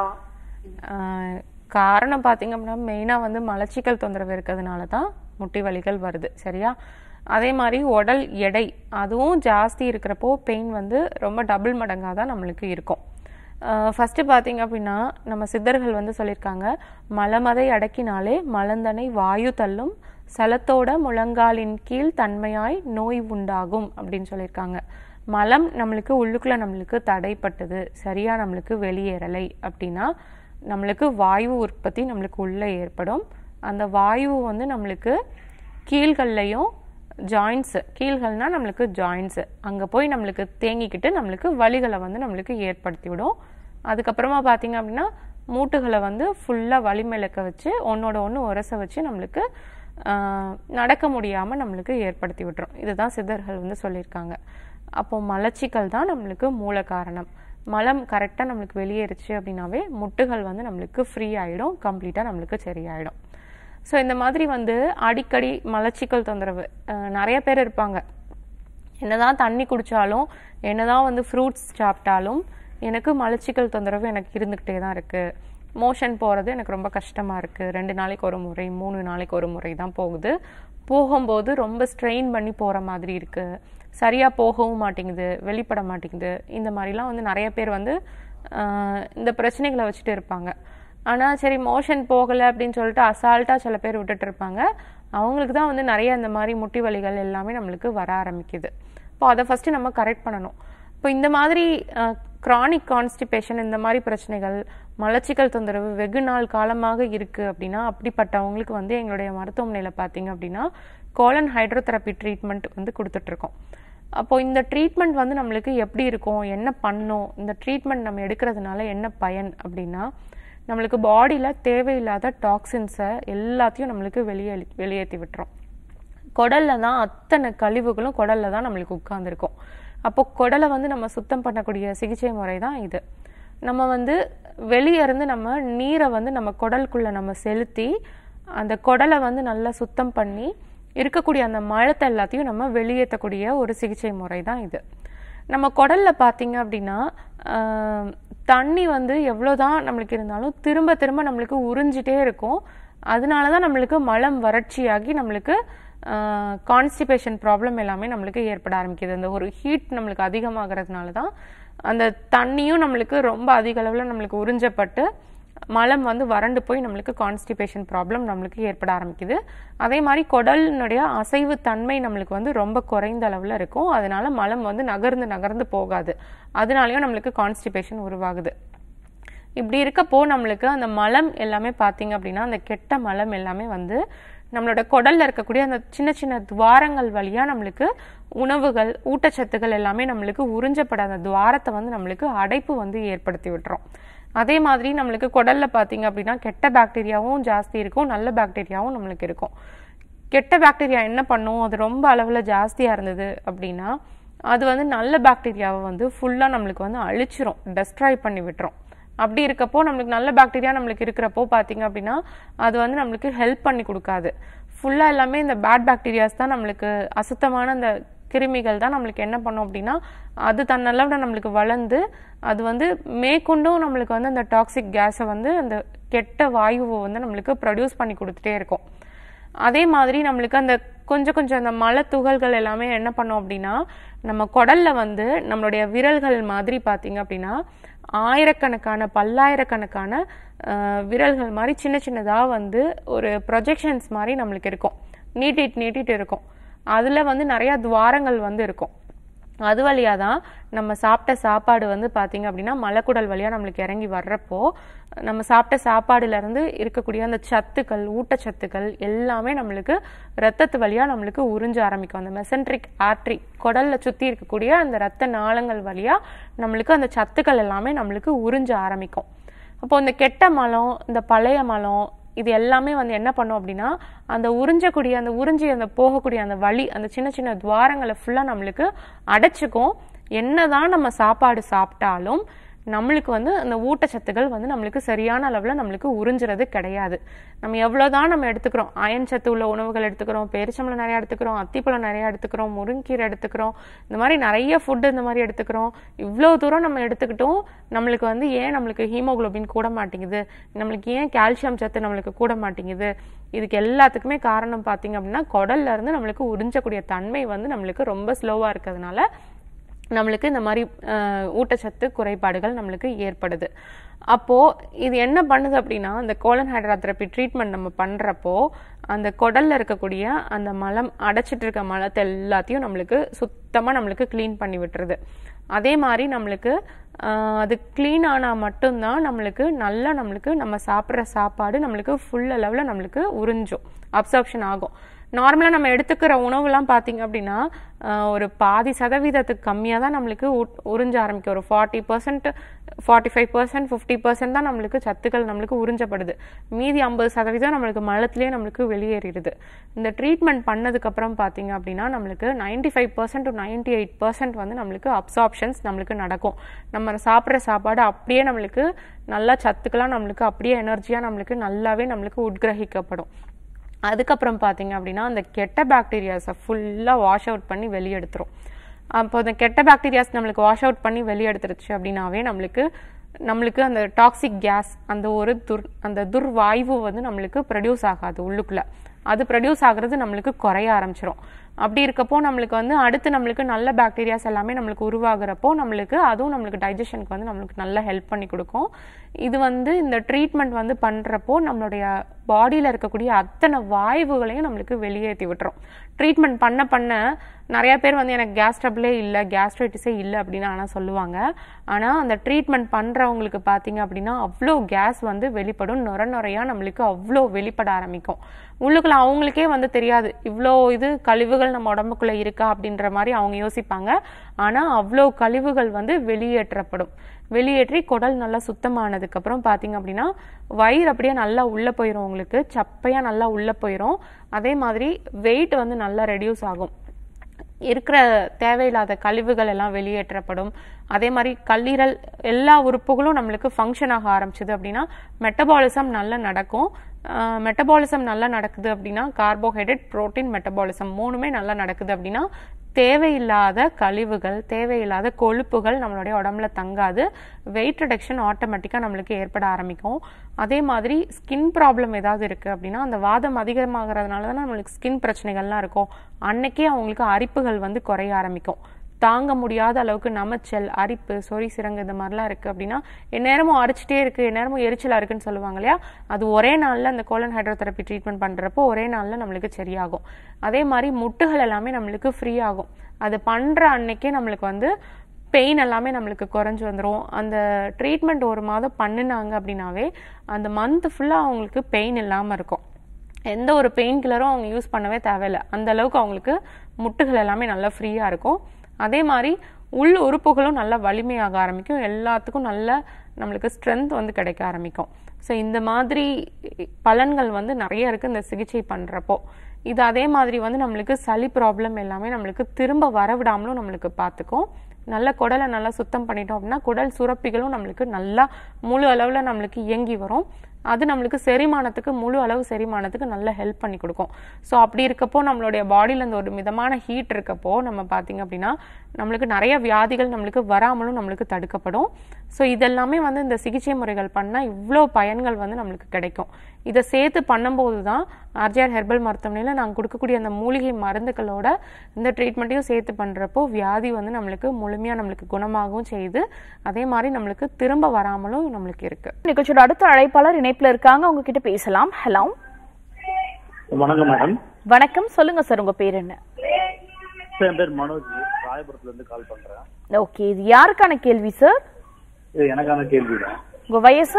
ஆஹ் காரணம் பார்த்தீங்க அப்படின்னா மெயினாக வந்து மலச்சிக்கல் தொந்தரவு இருக்கிறதுனால தான் முட்டி வலிகள் வருது சரியா அதே மாதிரி உடல் எடை அதுவும் ஜாஸ்தி இருக்கிறப்போ பெயின் வந்து ரொம்ப டபுள் மடங்காக தான் நம்மளுக்கு இருக்கும் ஃபஸ்ட்டு பார்த்தீங்க அப்படின்னா நம்ம சித்தர்கள் வந்து சொல்லியிருக்காங்க மலமதை அடக்கினாலே மலந்தனை வாயு தள்ளும் சலத்தோட முழங்காலின் கீழ் தன்மையாய் நோய் உண்டாகும் அப்படின்னு சொல்லியிருக்காங்க மலம் நம்மளுக்கு உள்ளுக்குள்ள நம்மளுக்கு தடைப்பட்டது சரியா நம்மளுக்கு வெளியேறலை அப்படின்னா நம்மளுக்கு வாயு உற்பத்தி நம்மளுக்கு உள்ளே ஏற்படும் அந்த வாயு வந்து நம்மளுக்கு கீழ்கள்லையும் ஜாயின்ஸு கீழ்கள்னா நம்மளுக்கு ஜாயின்ஸு அங்கே போய் நம்மளுக்கு தேங்கிக்கிட்டு நம்மளுக்கு வலிகளை வந்து நம்மளுக்கு ஏற்படுத்தி விடும் அதுக்கப்புறமா பார்த்தீங்க அப்படின்னா மூட்டுகளை வந்து ஃபுல்லாக வலிமிளக்க வச்சு ஒன்றோட ஒன்று உரச வச்சு நம்மளுக்கு ஆஹ், நடக்க முடியாமல் நம்மளுக்கு ஏற்படுத்தி விட்டுரும் இதுதான் சித்தர்கள் வந்து சொல்லியிருக்காங்க அப்போ மலச்சிக்கல் தான் நம்மளுக்கு மூல காரணம் மலம் கரெக்டாக நம்மளுக்கு வெளியேறுச்சு அப்படின்னாவே முட்டுகள் வந்து நம்மளுக்கு ஃப்ரீ ஆகிடும் கம்ப்ளீட்டாக நம்மளுக்கு சரியாயிடும் ஸோ இந்த மாதிரி வந்து அடிக்கடி மலச்சிக்கல் தொந்தரவு அஹ், நிறைய பேர் இருப்பாங்க என்னதான் தண்ணி குடித்தாலும் என்னதான் வந்து ஃப்ரூட்ஸ் சாப்பிட்டாலும் எனக்கு மலச்சிக்கல் தொந்தரவு எனக்கு இருந்துக்கிட்டே தான் இருக்குது மோஷன் போகிறது எனக்கு ரொம்ப கஷ்டமாக இருக்குது ரெண்டு நாளைக்கு ஒரு முறை மூணு நாளைக்கு ஒரு முறை தான் போகுது போகும்போது ரொம்ப ஸ்ட்ரெயின் பண்ணி போகிற மாதிரி இருக்குது சரியாக போகவும் மாட்டேங்குது வெளிப்பட மாட்டேங்குது இந்த மாதிரிலாம் வந்து நிறைய பேர் வந்து ஆஹ், இந்த பிரச்சனைகளை வச்சுட்டு இருப்பாங்க ஆனால் சரி மோஷன் போகலை அப்படின்னு சொல்லிட்டு அசால்ட்டாக சில பேர் விட்டுட்டு இருப்பாங்க அவங்களுக்கு தான் வந்து நிறைய இந்த மாதிரி முட்டி வலிகள் எல்லாமே நம்மளுக்கு வர ஆரம்பிக்குது இப்போ அதை ஃபஸ்ட்டு நம்ம கரெக்ட் பண்ணணும் இப்போ இந்த மாதிரி க்ரானிக் கான்ஸ்டிபேஷன் இந்த மாதிரி பிரச்சனைகள் மலச்சிக்கல் தொந்தரவு வெகு நாள் காலமாக இருக்கு அப்படின்னா அப்படிப்பட்டவங்களுக்கு வந்து எங்களுடைய மருத்துவமனையில் பார்த்தீங்க அப்படின்னா கோலன் ஹைட்ரோதெரப்பி ட்ரீட்மெண்ட் வந்து கொடுத்துட்ருக்கோம் அப்போ இந்த ட்ரீட்மெண்ட் வந்து நம்மளுக்கு எப்படி இருக்கும் என்ன பண்ணும் இந்த ட்ரீட்மெண்ட் நம்ம எடுக்கிறதுனால என்ன பயன் அப்படின்னா நம்மளுக்கு பாடியில் தேவையில்லாத டாக்ஸின்ஸை எல்லாத்தையும் நம்மளுக்கு வெளியே வெளியேற்றி விட்டுரும் குடல்ல தான் அத்தனை கழிவுகளும் குடல்ல தான் நம்மளுக்கு உட்கார்ந்துருக்கும் அப்போ குடலை வந்து நம்ம சுத்தம் பண்ணக்கூடிய சிகிச்சை முறை தான் இது நம்ம வந்து வெளியே இருந்து நம்ம நீரை வந்து நம்ம குடலுக்குள்ள நம்ம செலுத்தி அந்த குடலை வந்து நல்லா சுத்தம் பண்ணி இருக்கக்கூடிய அந்த மழத்தை எல்லாத்தையும் நம்ம வெளியேற்றக்கூடிய ஒரு சிகிச்சை முறை தான் இது நம்ம குடல்ல பார்த்தீங்க அப்படின்னா ஆஹ், தண்ணி வந்து எவ்வளோதான் நம்மளுக்கு இருந்தாலும் திரும்ப திரும்ப நம்மளுக்கு உறிஞ்சிட்டே இருக்கும் அதனால தான் நம்மளுக்கு மலம் வறட்சியாகி நம்மளுக்கு கான்ஸ்டிபேஷன் ப்ராப்ளம் எல்லாமே நம்மளுக்கு ஏற்பட ஆரம்பிக்குது அந்த ஒரு ஹீட் நம்மளுக்கு அதிகமாகிறதுனால தான் அந்த தண்ணியும் நம்மளுக்கு ரொம்ப அதிக அளவில் நம்மளுக்கு உறிஞ்சப்பட்டு மலம் வந்து வறண்டு போய் நம்மளுக்கு கான்ஸ்டிபேஷன் ப்ராப்ளம் நம்மளுக்கு ஏற்பட ஆரம்பிக்குது அதே மாதிரி குடலினுடைய அசைவு தன்மை நம்மளுக்கு வந்து ரொம்ப குறைந்த அளவில் இருக்கும் அதனால மலம் வந்து நகர்ந்து நகர்ந்து போகாது அதனாலயும் நம்மளுக்கு கான்ஸ்டிபேஷன் உருவாகுது இப்படி இருக்கப்போ நம்மளுக்கு அந்த மலம் எல்லாமே பார்த்தீங்க அப்படின்னா அந்த கெட்ட மலம் எல்லாமே வந்து நம்மளோட குடல்ல இருக்கக்கூடிய அந்த சின்ன சின்ன துவாரங்கள் வழியா நம்மளுக்கு உணவுகள் ஊட்டச்சத்துக்கள் எல்லாமே நம்மளுக்கு உறிஞ்சப்படாத துவாரத்தை வந்து நம்மளுக்கு அடைப்பு வந்து ஏற்படுத்தி விட்டுரும் அதே மாதிரி நம்மளுக்கு குடல்ல பார்த்தீங்க அப்படின்னா கெட்ட பாக்டீரியாவும் ஜாஸ்தி இருக்கும் நல்ல பாக்டீரியாவும் நம்மளுக்கு இருக்கும் கெட்ட பாக்டீரியா என்ன பண்ணும் அது ரொம்ப அளவில் ஜாஸ்தியாக இருந்தது அப்படின்னா அது வந்து நல்ல பாக்டீரியாவை வந்து ஃபுல்லாக நம்மளுக்கு வந்து அழிச்சிரும் டெஸ்ட்ராய் பண்ணி விட்டுரும் அப்படி இருக்கப்போ நம்மளுக்கு நல்ல பாக்டீரியா நம்மளுக்கு இருக்கிறப்போ பார்த்தீங்க அப்படின்னா அது வந்து நம்மளுக்கு ஹெல்ப் பண்ணி கொடுக்காது ஃபுல்லாக எல்லாமே இந்த பேட் பாக்டீரியாஸ் தான் நம்மளுக்கு அசுத்தமான அந்த கிருமிகள் தான் நம்மளுக்கு என்ன பண்ணும் அப்படின்னா அது தன்னளவில் நம்மளுக்கு வளர்ந்து அது வந்து மேற்கொண்டும் நம்மளுக்கு வந்து அந்த டாக்ஸிக் கேஸை வந்து அந்த கெட்ட வாயுவை வந்து நம்மளுக்கு ப்ரொடியூஸ் பண்ணி கொடுத்துட்டே இருக்கும் அதே மாதிரி நம்மளுக்கு அந்த கொஞ்சம் கொஞ்சம் அந்த மலை துகள்கள் எல்லாமே என்ன பண்ணோம் அப்படின்னா நம்ம குடல்ல வந்து நம்மளுடைய விரல்கள் மாதிரி பார்த்தீங்க அப்படின்னா ஆயிரக்கணக்கான பல்லாயிரக்கணக்கான அஹ், விரல்கள் மாதிரி சின்ன சின்னதா வந்து ஒரு ப்ரொஜெக்ஷன்ஸ் மாதிரி நம்மளுக்கு இருக்கும் நீட்டிட்டு நீட்டிட்டு இருக்கும் அதுல வந்து நிறைய துவாரங்கள் வந்து இருக்கும் அது வழியா தான் நம்ம சாப்பிட்ட சாப்பாடு வந்து பாத்தீங்க அப்படின்னா மலக்குடல் வழியா நம்மளுக்கு இறங்கி வர்றப்போ நம்ம சாப்பிட்ட சாப்பாடுல இருந்து இருக்கக்கூடிய அந்த சத்துக்கள் ஊட்டச்சத்துக்கள் எல்லாமே நம்மளுக்கு ரத்தத்து வழியா நம்மளுக்கு உறிஞ்ச ஆரம்பிக்கும் அந்த மெசன்ட்ரிக் ஆர்ட்ரி குடல்ல சுத்தி இருக்கக்கூடிய அந்த ரத்த நாளங்கள் வழியா நம்மளுக்கு அந்த சத்துக்கள் எல்லாமே நம்மளுக்கு உறிஞ்ச ஆரம்பிக்கும் அப்போ இந்த கெட்ட மலம் இந்த பழைய மலம் இது எல்லாமே வந்து என்ன பண்ணும் அப்படின்னா அந்த உறிஞ்சக்கூடிய அந்த உறிஞ்சி அந்த போகக்கூடிய அந்த வழி அந்த சின்ன சின்ன துவாரங்களை ஃபுல்லாக நம்மளுக்கு அடைச்சிக்கும் என்னதான் நம்ம சாப்பாடு சாப்பிட்டாலும் நம்மளுக்கு வந்து அந்த ஊட்டச்சத்துக்கள் வந்து நம்மளுக்கு சரியான அளவில் நம்மளுக்கு உறிஞ்சுறது கிடையாது நம்ம எவ்வளோதான் நம்ம எடுத்துக்கிறோம் அயன் சத்து உள்ள உணவுகள் எடுத்துக்கிறோம் பேரிச்சம்பளம் நிறையா எடுத்துக்கிறோம் அத்திப்பழம் நிறையா எடுத்துக்கிறோம் முருங்கீரை எடுத்துக்கிறோம் இந்த மாதிரி நிறைய ஃபுட்டு இந்த மாதிரி எடுத்துக்கிறோம் இவ்வளோ தூரம் நம்ம எடுத்துக்கிட்டும் நம்மளுக்கு வந்து ஏன் நம்மளுக்கு ஹீமோகுளோபின் கூட மாட்டேங்குது நம்மளுக்கு ஏன் கால்சியம் சத்து நம்மளுக்கு கூட மாட்டேங்குது இதுக்கு எல்லாத்துக்குமே காரணம் பார்த்தீங்க அப்படின்னா குடல்ல இருந்து நம்மளுக்கு உறிஞ்சக்கூடிய தன்மை வந்து நம்மளுக்கு ரொம்ப ஸ்லோவாக இருக்கிறதுனால நம்மளுக்கு இந்த மாதிரி அஹ், ஊட்டச்சத்து குறைபாடுகள் நம்மளுக்கு ஏற்படுது அப்போ இது என்ன பண்ணுது அப்படின்னா அந்த கோலன் ஹைட்ராதெரப்பி ட்ரீட்மெண்ட் நம்ம பண்றப்போ அந்த குடல்ல இருக்கக்கூடிய அந்த மலம் அடைச்சிட்டு இருக்க மலத்தை எல்லாத்தையும் நம்மளுக்கு சுத்தமா நம்மளுக்கு க்ளீன் பண்ணி விட்டுருது அதே மாதிரி நம்மளுக்கு ஆஹ், அது க்ளீன் ஆனா மட்டும்தான் நம்மளுக்கு நல்லா நம்மளுக்கு நம்ம சாப்பிட்ற சாப்பாடு நம்மளுக்கு ஃபுல் அளவில் நம்மளுக்கு உறிஞ்சும் அப்சர்ப்ஷன் ஆகும் நார்மலாக நம்ம எடுத்துக்கிற உணவுலாம் பார்த்தீங்க அப்படின்னா ஆஹ், ஒரு பாதி சதவீதத்துக்கு கம்மியாக தான் நம்மளுக்கு உட்- உறிஞ்ச ஆரம்பிக்கும் ஒரு forty percent forty five percent fifty percent தான் நம்மளுக்கு சத்துக்கள் நம்மளுக்கு உறிஞ்சப்படுது மீதி ஐம்பது சதவீதம் நம்மளுக்கு மலத்திலேயே நம்மளுக்கு வெளியேறிடுது இந்த ட்ரீட்மெண்ட் பண்ணதுக்கப்புறம் பார்த்தீங்க அப்படின்னா நம்மளுக்கு ninety five percent to ninety eight percent வந்து நம்மளுக்கு அப்சார்ப்ஷன்ஸ் நம்மளுக்கு நடக்கும் நம்ம சாப்பிட்ற சாப்பாடு அப்படியே நம்மளுக்கு நல்லா சத்துக்கெல்லாம் நம்மளுக்கு அப்படியே எனர்ஜியாக நம்மளுக்கு நல்லாவே நம்மளுக்கு உட்கிரகிக்கப்படும் அதுக்கப்புறம் பார்த்தீங்க அப்படின்னா அந்த கெட்ட பாக்டீரியாஸை ஃபுல்லாக வாஷ் அவுட் பண்ணி வெளியெடுத்துரும் அப்போ அந்த கெட்ட பாக்டீரியாஸ் நம்மளுக்கு வாஷ் அவுட் பண்ணி வெளியெடுத்துருச்சு அப்படின்னாவே நம்மளுக்கு நம்மளுக்கு அந்த டாக்ஸிக் கேஸ் அந்த ஒரு துர் அந்த துர்வாய்வு வந்து நம்மளுக்கு ப்ரொடியூஸ் ஆகாது உள்ளுக்குள்ள அது ப்ரொடியூஸ் ஆகுறது நம்மளுக்கு குறைய ஆரம்பிச்சிரும் அப்படி இருக்கப்போ நம்மளுக்கு வந்து அடுத்து நம்மளுக்கு நல்ல பாக்டீரியாஸ் எல்லாமே நம்மளுக்கு உருவாகிறப்போ நம்மளுக்கு அதுவும் நம்மளுக்கு டைஜஷனுக்கு வந்து நம்மளுக்கு நல்லா ஹெல்ப் பண்ணி கொடுக்கும் இது வந்து இந்த ட்ரீட்மெண்ட் வந்து பண்ணுறப்போ நம்மளுடைய பாடியில் இருக்கக்கூடிய அத்தனை வாய்வுகளையும் நம்மளுக்கு வெளியேற்றி விட்டுரும் ட்ரீட்மெண்ட் பண்ண பண்ண நிறைய பேர் வந்து எனக்கு கேஸ் ட்ரபிளே இல்லை கேஸ்ட்ரைட்டிஸே இல்லை அப்படின்னு ஆனால் சொல்லுவாங்க ஆனால் அந்த ட்ரீட்மெண்ட் பண்ணுறவங்களுக்கு பார்த்தீங்க அப்படின்னா அவ்வளோ கேஸ் வந்து வெளிப்படும் நுர நுறையாக நம்மளுக்கு அவ்வளோ வெளிப்பட ஆரம்பிக்கும் உள்ளுக்குள்ள அவங்களுக்கே வந்து தெரியாது இவ்வளோ இது கழிவுகள் நம்ம உடம்புக்குள்ள இருக்கா அப்படின்ற மாதிரி அவங்க யோசிப்பாங்க ஆனால் அவ்வளோ கழிவுகள் வந்து வெளியேற்றப்படும் வெளியேற்றி குடல் நல்லா சுத்தமானதுக்கு அப்புறம் பார்த்தீங்க அப்படின்னா வயிறு அப்படியே நல்லா உள்ளே போயிடும் உங்களுக்கு சப்பையாக நல்லா உள்ளே போயிடும் அதே மாதிரி வெயிட் வந்து நல்லா ரெடியூஸ் ஆகும் இருக்கிற தேவையில்லாத கழிவுகள் எல்லாம் வெளியேற்றப்படும் அதே மாதிரி கல்லீரல் எல்லா உறுப்புகளும் நம்மளுக்கு ஃபங்க்ஷன் ஆக ஆரம்பிச்சது அப்படின்னா மெட்டபாலிசம் நல்லா நடக்கும் மெட்டபாலிசம் நல்லா நடக்குது அப்படின்னா கார்போஹைட்ரேட் புரோட்டீன் மெட்டபாலிசம் மூணுமே நல்லா நடக்குது அப்படின்னா தேவையில்லாத கழிவுகள் தேவையில்லாத கொழுப்புகள் நம்மளுடைய உடம்புல தங்காது வெயிட் ரிடக்ஷன் ஆட்டோமேட்டிக்காக நம்மளுக்கு ஏற்பட ஆரம்பிக்கும் அதே மாதிரி ஸ்கின் ப்ராப்ளம் ஏதாவது இருக்குது அப்படின்னா அந்த வாதம் அதிகமாகிறதுனால தான் நம்மளுக்கு ஸ்கின் பிரச்சனைகள்லாம் இருக்கும் அன்னைக்கே அவங்களுக்கு அரிப்புகள் வந்து குறைய ஆரம்பிக்கும் தாங்க முடியாத அளவுக்கு நமைச்சல் அரிப்பு சொறி சிரங்கு இந்த மாதிரிலாம் இருக்குது அப்படின்னா எந்நேரமும் அரிச்சிட்டே இருக்குது எந்நேரமும் எரிச்சலாக இருக்குன்னு சொல்லுவாங்க இல்லையா அது ஒரே நாளில் அந்த கோலன் ஹைட்ரோதெரப்பி ட்ரீட்மெண்ட் பண்ணுறப்போ ஒரே நாளில் நம்மளுக்கு சரியாகும் அதே மாதிரி முட்டுகள் எல்லாமே நம்மளுக்கு ஃப்ரீ ஆகும் அது பண்ணுற அன்னைக்கே நம்மளுக்கு வந்து பெயின் எல்லாமே நம்மளுக்கு குறைஞ்சு வந்துடும் அந்த ட்ரீட்மெண்ட் ஒரு மாதம் பண்ணினாங்க அப்படின்னாவே அந்த மந்த் ஃபுல்லாக அவங்களுக்கு பெயின் இல்லாமல் இருக்கும் எந்த ஒரு பெயின் கில்லரும் அவங்க யூஸ் பண்ணவே தேவையில்லை அந்த அளவுக்கு அவங்களுக்கு முட்டுகள் எல்லாமே நல்லா ஃப்ரீயாக இருக்கும் அதே மாதிரி உள் உறுப்புகளும் நல்லா வலிமையாக ஆரம்பிக்கும் எல்லாத்துக்கும் நல்ல நம்மளுக்கு ஸ்ட்ரென்த் வந்து கிடைக்க ஆரம்பிக்கும் ஸோ இந்த மாதிரி பலன்கள் வந்து நிறைய இருக்குது இந்த சிகிச்சை பண்ணுறப்போ இது அதே மாதிரி வந்து நம்மளுக்கு சளி ப்ராப்ளம் எல்லாமே நம்மளுக்கு திரும்ப வரவிடாமலும் நம்மளுக்கு பார்த்துக்கும் நல்ல குடலை நல்லா சுத்தம் பண்ணிட்டோம் அப்படின்னா குடல் சுரப்பிகளும் நம்மளுக்கு நல்லா முழு அளவில் நம்மளுக்கு இயங்கி வரும் அது நம்மளுக்கு செரிமானத்துக்கு முழு அளவு செரிமானத்துக்கு நல்ல ஹெல்ப் பண்ணி கொடுக்கும் ஸோ அப்படி இருக்கப்போ நம்மளுடைய பாடியில் அந்த ஒரு மிதமான ஹீட் இருக்கப்போ நம்ம பார்த்தீங்க அப்படின்னா நம்மளுக்கு நிறைய வியாதிகள் நம்மளுக்கு வராமலும் நம்மளுக்கு தடுக்கப்படும் ஸோ இதெல்லாமே வந்து இந்த சிகிச்சை முறைகள் பண்ணால் இவ்வளோ பயன்கள் வந்து நம்மளுக்கு கிடைக்கும் இதை சேர்த்து பண்ணும்போது தான் ஆர்ஜிஆர் ஹெர்பல் மருத்துவமனையில் நாங்கள் கொடுக்கக்கூடிய அந்த மூலிகை மருந்துகளோட இந்த ட்ரீட்மெண்ட்டையும் சேர்த்து பண்ணுறப்போ வியாதி வந்து நம்மளுக்கு முழுமையாக நம்மளுக்கு குணமாகவும் செய்யுது அதே மாதிரி நம்மளுக்கு திரும்ப வராமலும் நம்மளுக்கு இருக்குது நிகழ்ச்சியோட அடுத்த அழைப்பாளர் இணைப்புல இருக்காங்க அவங்க கிட்ட பேசலாம் ஹலோ வணக்கம் மேடம் வணக்கம் சொல்லுங்க சார் உங்க பேர் என்ன சார் என் பேர் மனோஜ் ராயபுரத்துல இருந்து கால் பண்றேன் ஓகே இது யாருக்கான கேள்வி சார் இது எனக்கான கேள்வி தான் உங்க வயசு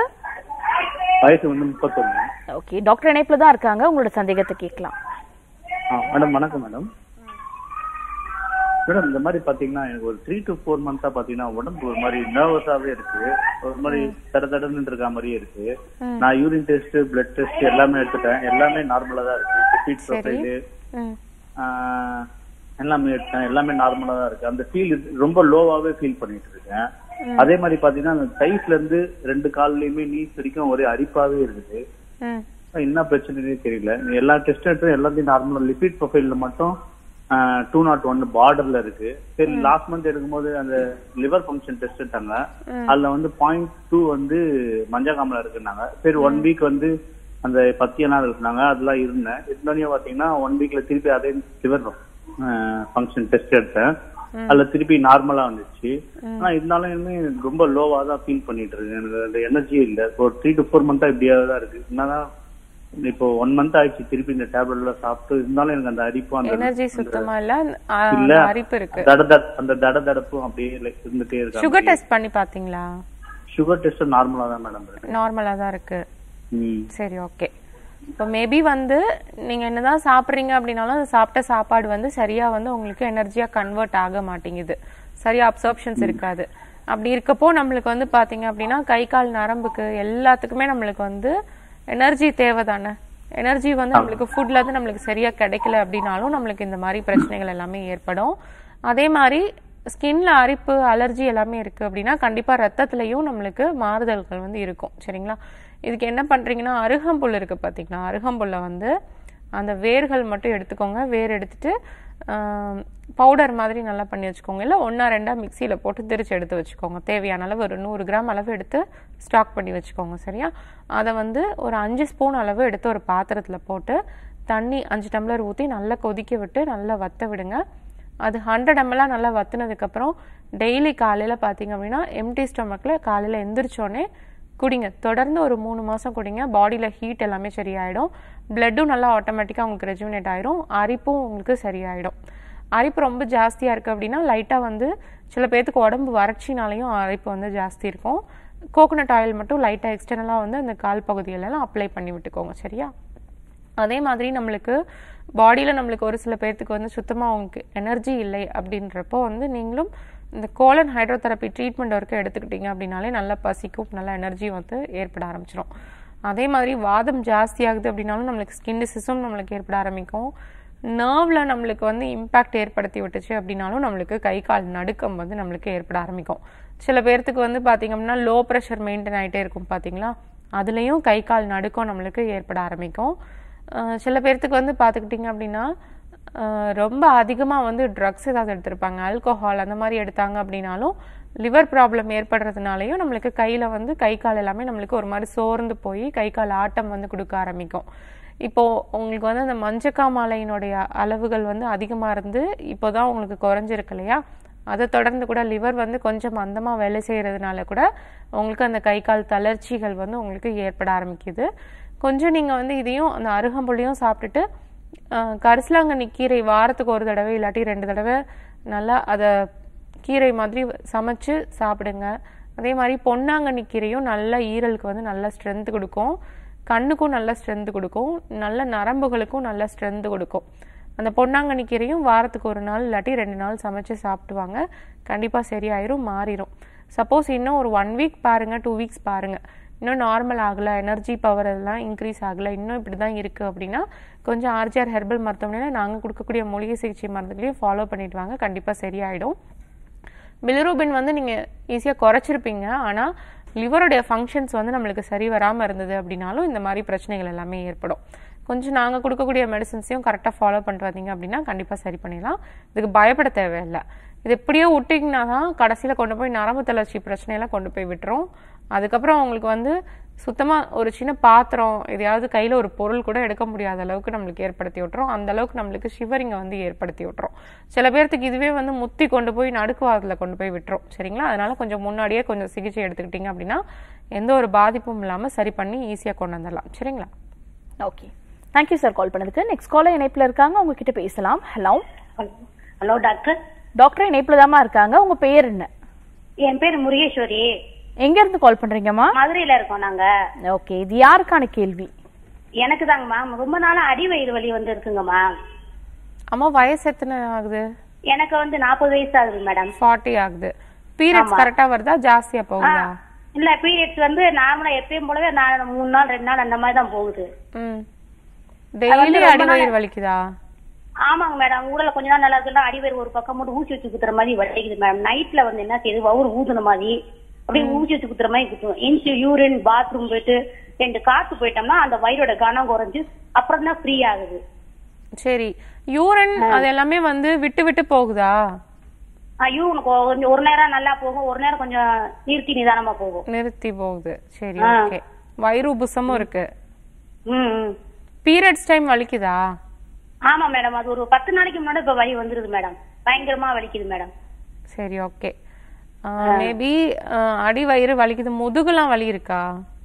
வயசு வந்து முப்பத்தொன்னு ஓகே டாக்டர் இணைப்புல தான் இருக்காங்க உங்களோட சந்தேகத்தை கேட்கலாம் ஆ மேடம் வணக்கம் மேடம் மேடம் இந்த மாதிரி பாத்தீங்கன்னா எனக்கு ஒரு த்ரீ டு ஃபோர் மந்த்தா பாத்தீங்கன்னா உடம்பு ஒரு மாதிரி நர்வஸாவே இருக்கு ஒரு மாதிரி தட தடன்னு இருக்க மாதிரியே இருக்கு நான் யூரின் டெஸ்ட் பிளட் டெஸ்ட் எல்லாமே எடுத்துட்டேன் எல்லாமே நார்மலா தான் இருக்கு ரிப்பீட் ப்ரொஃபைலு ம் எல்லாமே எடுத்தேன் எல்லாமே நார்மலா தான் இருக்கு அந்த ஃபீல் ரொம்ப லோவாவே ஃபீல் பண்ணிட்டு இருக்கேன் அதே மாதிரி பாத்தீங்கன்னா அந்த தைஸ்ல இருந்து ரெண்டு கால்லயுமே நீஸ் வரைக்கும் ஒரே அரிப்பாவே இருக்குது ம் என்ன பிரச்சனைனே தெரியல எல்லா டெஸ்ட் எடுத்தும் எல்லாத்தையும் நார்மலா லிபிட் ப்ரொஃபைல்ல மட்டும் டூ நாட் ஒன் பார்டர்ல இருக்கு சரி லாஸ்ட் மந்த் எடுக்கும்போது அந்த லிவர் ஃபங்க்ஷன் டெஸ்ட் எடுத்தாங்க அதுல வந்து பாயிண்ட் டூ வந்து மஞ்சக்காமல இருக்குன்னாங்க சரி ஒன் வீக் வந்து அந்த பத்தியெல்லாம் இருக்குனாங்க அதெல்லாம் இருந்தேன் இருந்தோடனே பாத்தீங்கன்னா ஒன் வீக்ல திருப்பி அதே லிவர் ஃபங்க்ஷன் டெஸ்ட் எடுத்தேன் அதுல திருப்பி நார்மலா வந்துச்சு ஆனா இருந்தாலும் இனிமே ரொம்ப லோவா தான் ஃபீல் பண்ணிட்டு இருக்கேன் எனக்கு அந்த எனர்ஜியே இல்ல ஒரு த்ரீ டு ஃபோர் மந்த்தா இப்படியே தான் இருக்கு என்னதான் இப்போ ஒன் மந்த் ஆயிடுச்சு திருப்பி இந்த டேப்லெட் எல்லாம் சாப்பிட்டு இருந்தாலும் எனக்கு அந்த அரிப்பும் அந்த எனர்ஜி சுத்தமா இல்ல ஆ, இல்ல அந்த அரிப்பு இருக்கு தட தட- அந்த தட தடப்பும் அப்படியே like இருந்துட்டே இருக்கு சுகர் டெஸ்ட் பண்ணி பாத்தீங்களா சுகர் டெஸ்ட் நார்மலா தான் மேடம் இருக்கு நார்மலா தான் இருக்கு ம். சரி ஓகே இப்போ மேபி வந்து நீங்க என்னதான் சாப்பிட்றீங்க அப்படின்னாலும் அந்த சாப்பிட்ட சாப்பாடு வந்து சரியா வந்து உங்களுக்கு எனர்ஜியா கன்வெர்ட் ஆக மாட்டேங்குது சரியா அப்சர்ப்ஷன்ஸ் இருக்காது அப்படி இருக்கப்போ நம்மளுக்கு வந்து பாத்தீங்க அப்படின்னா கை கால் நரம்புக்கு எல்லாத்துக்குமே நம்மளுக்கு வந்து எனர்ஜி தேவை தானே எனர்ஜி வந்து நம்மளுக்கு ஃபுட்ல இருந்து நம்மளுக்கு சரியா கிடைக்கல அப்படின்னாலும் நம்மளுக்கு இந்த மாதிரி பிரச்சனைகள் எல்லாமே ஏற்படும் அதே மாதிரி ஸ்கின்ல அரிப்பு அலர்ஜி எல்லாமே இருக்கு அப்படின்னா கண்டிப்பா ரத்தத்துலயும் நம்மளுக்கு மாறுதல்கள் வந்து இருக்கும் சரிங்களா இதுக்கு என்ன பண்றீங்கன்னா அருகம்புல் இருக்கு பாத்தீங்களா அருகம்புல்ல வந்து அந்த வேர்கள் மட்டும் எடுத்துக்கோங்க வேர் எடுத்துட்டு பவுடர் மாதிரி நல்லா பண்ணி வச்சுக்கோங்க இல்லை ஒன்றா ரெண்டா மிக்சியில் போட்டு திரிச்சு எடுத்து வச்சுக்கோங்க தேவையான அளவு ஒரு நூறு கிராம் அளவு எடுத்து ஸ்டாக் பண்ணி வச்சுக்கோங்க சரியா அதை வந்து ஒரு அஞ்சு ஸ்பூன் அளவு எடுத்து ஒரு பாத்திரத்தில் போட்டு தண்ணி அஞ்சு டம்ளர் ஊற்றி நல்லா கொதிக்க விட்டு நல்லா வத்த விடுங்க அது ஹண்ட்ரட் எம்எல்லாம் நல்லா வத்துனதுக்கப்புறம் டெய்லி காலையில் பார்த்தீங்க அப்படின்னா எம்டி ஸ்டொமக்கில் காலையில் எந்திரிச்சோடனே குடிங்க தொடர்ந்து ஒரு மூணு மாதம் குடிங்க பாடியில் ஹீட் எல்லாமே சரியாயிடும் பிளட்டும் நல்லா ஆட்டோமேட்டிக்காக உங்களுக்கு ரெஜுமினேட் ஆயிடும் அரிப்பும் உங்களுக்கு சரியாயிடும் அரிப்பு ரொம்ப ஜாஸ்தியாக இருக்குது அப்படின்னா லைட்டாக வந்து சில பேர்த்துக்கு உடம்பு வறட்சினாலையும் அரிப்பு வந்து ஜாஸ்தி இருக்கும் கோகோனட் ஆயில் மட்டும் லைட்டாக எக்ஸ்டர்னலாக வந்து அந்த கால் பகுதியிலலாம் அப்ளை பண்ணி விட்டுக்கோங்க சரியா அதே மாதிரி நம்மளுக்கு பாடியில் நம்மளுக்கு ஒரு சில பேர்த்துக்கு வந்து சுத்தமாக அவங்களுக்கு எனர்ஜி இல்லை அப்படின்றப்போ வந்து நீங்களும் இந்த கோலன் ஹைட்ரோதெரப்பி ட்ரீட்மெண்ட் வரைக்கும் எடுத்துக்கிட்டீங்க அப்படின்னாலே நல்லா பசிக்கும் நல்ல எனர்ஜி வந்து ஏற்பட ஆரம்பிச்சிடும் அதே மாதிரி வாதம் ஜாஸ்தி ஆகுது அப்படின்னாலும் நம்மளுக்கு ஸ்கின் டிசீஸும் நம்மளுக்கு ஏற்பட ஆரம்பிக்கும் நர்வில் நம்மளுக்கு வந்து இம்பேக்ட் ஏற்படுத்தி விட்டுச்சு அப்படின்னாலும் நம்மளுக்கு கை கால் நடுக்கம் வந்து நம்மளுக்கு ஏற்பட ஆரம்பிக்கும் சில பேர்த்துக்கு வந்து பார்த்தீங்க அப்படின்னா லோ ப்ரெஷர் மெயின்டைன் ஆகிட்டே இருக்கும் பார்த்தீங்களா அதுலேயும் கை கால் நடுக்கம் நம்மளுக்கு ஏற்பட ஆரம்பிக்கும் அஹ் சில பேர்த்துக்கு வந்து பார்த்துக்கிட்டிங்க அப்படின்னா அஹ் ரொம்ப அதிகமாக வந்து ட்ரக்ஸ் ஏதாவது எடுத்திருப்பாங்க ஆல்கோஹால் அந்த மாதிரி எடுத்தாங்க அப்படின்னாலும் லிவர் ப்ராப்ளம் ஏற்படுறதுனாலையும் நம்மளுக்கு கையில் வந்து கை கால் எல்லாமே நம்மளுக்கு ஒரு மாதிரி சோர்ந்து போய் கை கால் ஆட்டம் வந்து கொடுக்க ஆரம்பிக்கும் இப்போ உங்களுக்கு வந்து அந்த மஞ்சக்காமாலையினுடைய அளவுகள் வந்து அதிகமாக இருந்து இப்போதான் உங்களுக்கு குறைஞ்சிருக்கு இல்லையா அதை தொடர்ந்து கூட லிவர் வந்து கொஞ்சம் மந்தமாக வேலை செய்கிறதுனால கூட உங்களுக்கு அந்த கை கால் தளர்ச்சிகள் வந்து உங்களுக்கு ஏற்பட ஆரம்பிக்குது கொஞ்சம் நீங்கள் வந்து இதையும் அந்த அருகம்புள்ளையும் சாப்பிட்டுட்டு ஆஹ், கரிசலாங்கண்ணி கீரை வாரத்துக்கு ஒரு தடவை இல்லாட்டி ரெண்டு தடவை நல்லா அதை கீரை மாதிரி சமைச்சு சாப்பிடுங்க அதே மாதிரி பொன்னாங்கண்ணி கீரையும் நல்ல ஈரலுக்கு வந்து நல்ல ஸ்ட்ரென்த் கொடுக்கும் கண்ணுக்கும் நல்ல ஸ்ட்ரென்த் கொடுக்கும் நல்ல நரம்புகளுக்கும் நல்ல ஸ்ட்ரென்த் கொடுக்கும் அந்த பொன்னாங்கண்ணி கீரையும் வாரத்துக்கு ஒரு நாள் இல்லாட்டி ரெண்டு நாள் சமைச்சு சாப்பிடுவாங்க கண்டிப்பாக சரியாயிரும் மாறிடும் சப்போஸ் இன்னும் ஒரு ஒன் வீக் பாருங்க டூ வீக்ஸ் பாருங்க இன்னும் நார்மல் ஆகலை எனர்ஜி பவர் எல்லாம் இன்க்ரீஸ் ஆகலை இன்னும் இப்படி தான் இருக்குது அப்படின்னா கொஞ்சம் ஆர்ஜிஆர் ஹெர்பல் மருத்துவமனையில் நாங்கள் கொடுக்கக்கூடிய மூலிகை சிகிச்சை மருந்துகளையும் ஃபாலோ பண்ணிட்டு வாங்க கண்டிப்பாக சரியாயிடும் பிலிரூபின் வந்து நீங்கள் ஈஸியாக குறைச்சிருப்பீங்க ஆனால் லிவருடைய ஃபங்க்ஷன்ஸ் வந்து நம்மளுக்கு சரி வராமல் இருந்தது அப்படின்னாலும் இந்த மாதிரி பிரச்சனைகள் எல்லாமே ஏற்படும் கொஞ்சம் நாங்கள் கொடுக்கக்கூடிய மெடிசன்ஸையும் கரெக்டாக ஃபாலோ பண்ணிட்டு வந்தீங்க அப்படின்னா கண்டிப்பாக சரி பண்ணிடலாம் இதுக்கு பயப்பட தேவையில்லை இது எப்படியோ விட்டிங்கன்னா தான் கடைசியில் கொண்டு போய் நரம்பு தளர்ச்சி பிரச்சனையெல்லாம் கொண்டு போய் விட்டுரும் அதுக்கப்புறம் அவங்களுக்கு வந்து சுத்தமாக ஒரு சின்ன பாத்திரம் எதையாவது கையில் ஒரு பொருள் கூட எடுக்க முடியாத அளவுக்கு நம்மளுக்கு ஏற்படுத்தி விட்டுரும் அந்த அளவுக்கு நம்மளுக்கு ஷிவரிங்கை வந்து ஏற்படுத்தி விட்டுரும் சில பேர்த்துக்கு இதுவே வந்து முத்தி கொண்டு போய் நடுக்குவாதத்தில் கொண்டு போய் விட்டுரும் சரிங்களா அதனால கொஞ்சம் முன்னாடியே கொஞ்சம் சிகிச்சை எடுத்துக்கிட்டீங்க அப்படின்னா எந்த ஒரு பாதிப்பும் இல்லாமல் சரி பண்ணி ஈஸியாக கொண்டு வந்துடலாம் சரிங்களா ஓகே தேங்க்யூ சார் கால் பண்ணதுக்கு நெக்ஸ்ட் காலர் இணைப்புல இருக்காங்க உங்ககிட்ட பேசலாம் ஹலோ ஹலோ டாக்டர் டாக்டர் இணைப்புல தாமா இருக்காங்க உங்க பேர் என்ன என் பேர் முருகேஸ்வரி எங்க இருந்து கால் பண்றீங்கம்மா மதுரையில இருக்கோம் நாங்க ஓகே இது யாருக்கான கேள்வி எனக்கு தாங்கம்மா ரொம்ப நாளா அடி வயிறு வலி வந்து இருக்குங்கம்மா அம்மா வயசு எத்தனை ஆகுது எனக்கு வந்து நாற்பது வயசு ஆகுது மேடம் ஃபார்ட்டி ஆகுது பீரியட்ஸ் கரெக்டாக வருதா ஜாஸ்தியாக போகுதா இல்ல பீரியட்ஸ் வந்து நார்மலா எப்பயும் போலவே நான் மூணு நாள் ரெண்டு நாள் அந்த மாதிரி தான் போகுது ம் டெய்லி ரொம்ப அடி வயிறு வலிக்குதா ஆமாங்க மேடம் ஊடல கொஞ்ச நாள் நல்லா இருக்குன்னா அடிவேர் ஒரு பக்கம் மட்டும் ஊசி வச்சு குத்துற மாதிரி வலிக்குது மேடம் நைட்ல வந்து என்ன செய்யுது வவுறு ஊதுன மாதிரி அப்படியே ஊசி வச்சு குத்துற மாதிரி குத்தும் இன்ச்சு யூரின் பாத்ரூம் போயிட்டு ரெண்டு காத்து போயிட்டோம்னா அந்த வயிறோட கனம் குறைஞ்சு அப்புறம் தான் ஃப்ரீ ஆகுது சரி யூரின் அது எல்லாமே வந்து விட்டு விட்டு போகுதா ஐயோ உனக்கு கொஞ்சம் ஒரு நேரம் நல்லா போகும் ஒரு நேரம் கொஞ்சம் நிறுத்தி நிதானமா போகும் நிறுத்தி போகுது சரி ஓகே வயிறு உபுசமும் இருக்கு ம் ம். பீரியட்ஸ் டைம் வலிக்குதா ஆமா மேடம் அது ஒரு பத்து நாளைக்கு முன்னாடி இப்ப வலி வந்துருது மேடம் பயங்கரமா வலிக்குது மேடம் சரி ஓகே மேபி அடி வயிறு வலிக்குது முதுகுலாம் வலி இருக்கா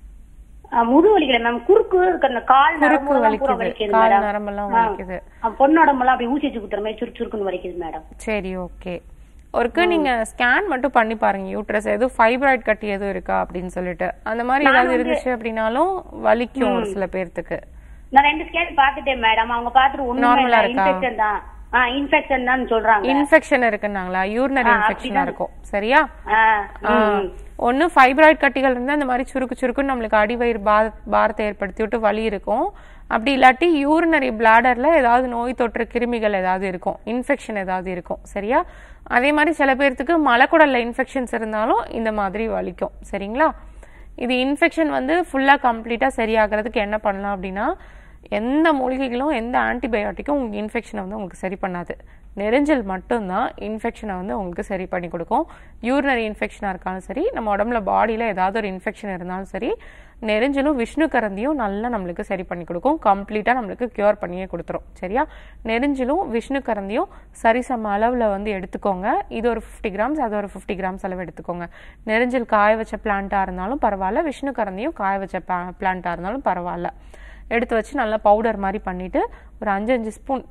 ஆ, முது வலிக்கல மேம் குறுக்கு இருக்க அந்த கால் குறுக்கு நரம்பெல்லாம் பூரா வலிக்குது வலிக்குது கால் மேடம் நரம்பெல்லாம் ஆ. வலிக்குது ஆ, பொண்ணோடம்பெல்லாம் அப்படியே ஊசி வச்சு குத்துற மாதிரி சுருக்கு சுருக்குன்னு வலிக்குது மேடம் சரி ஓகே ஒருக்கு நீங்க ஸ்கேன் மட்டும் பண்ணி பாருங்க யூட்ரஸ் எதுவும் ஃபைப்ராய்ட் கட்டி எதுவும் இருக்கா அப்படின்னு சொல்லிட்டு அந்த மாதிரி ஏதாவது இருந்துச்சு அப்படின்னாலும் வலிக்கும் ஒரு சில பேர்த்துக்கு நான் ரெண்டு ஸ்கேன் பாத்துட்டேன் மேடம் அவங்க பாத்துட்டு ஒண்ணுமே Normal-ஆ இல்ல இருக்கா? இன்ஃபெக்ஷன் தான் ஆ இன்ஃபெக்ஷன் தான் சொல்றாங்க இன்ஃபெக்ஷன் இருக்குன்னாங்களா யூரினரி ஆ, இன்ஃபெக்ஷனா அப்படிதான். இருக்கும் சரியா ஆ, ம். ஒன்னு ஃபைப்ராய்ட் கட்டிகள் இருந்தா இந்த மாதிரி சுருக்கு சுருக்குன்னு நம்மளுக்கு அடிவயிறு பார பாரத்தை ஏற்படுத்தி விட்டு வலி இருக்கும் அப்படி இல்லாட்டி யூரினரி பிளாடர்ல ஏதாவது நோய் தொற்று கிருமிகள் ஏதாவது இருக்கும் இன்ஃபெக்ஷன் ஏதாவது இருக்கும் சரியா அதே மாதிரி சில பேர்த்துக்கு மலக்குடல்ல இன்ஃபெக்ஷன்ஸ் இருந்தாலும் இந்த மாதிரி வலிக்கும் சரிங்களா இது இன்ஃபெக்ஷன் வந்து ஃபுல்லா கம்ப்ளீட்டா சரியாகிறதுக்கு என்ன பண்ணலாம் அப்படின்னா எந்த மூலிகைகளும் எந்த ஆன்டிபயோட்டிக்கும் உங்க இன்ஃபெக்ஷனை வந்து உங்களுக்கு சரி பண்ணாது நெரிஞ்சல் மட்டும்தான் இன்ஃபெக்ஷனை வந்து உங்களுக்கு சரி பண்ணி கொடுக்கும் யூரினரி இன்ஃபெக்ஷனாக இருக்காலும் சரி நம்ம உடம்புல பாடியில் ஏதாவது ஒரு இன்ஃபெக்ஷன் இருந்தாலும் சரி நெரிஞ்சலும் விஷ்ணு கரந்தியும் நல்லா நம்மளுக்கு சரி பண்ணி கொடுக்கும் கம்ப்ளீட்டாக நம்மளுக்கு க்யூர் பண்ணியே கொடுத்துரும் சரியா நெரிஞ்சலும் விஷ்ணு கரந்தியும் சரிசம அளவில் வந்து எடுத்துக்கோங்க இது ஒரு ஃபிஃப்டி கிராம்ஸ் அது ஒரு ஃபிஃப்டி கிராம்ஸ் அளவு எடுத்துக்கோங்க நெரிஞ்சல் காய வச்ச பிளான்ட்டாக இருந்தாலும் பரவாயில்ல விஷ்ணு கரந்தியும் காய வச்ச பிளான்ட்டாக இருந்தாலும் பரவாயில்ல எடுத்து வச்சு நல்லா பவுடர் மாதிரி பண்ணிவிட்டு ஒரு அஞ்சு அஞ்சு ஸ்பூன்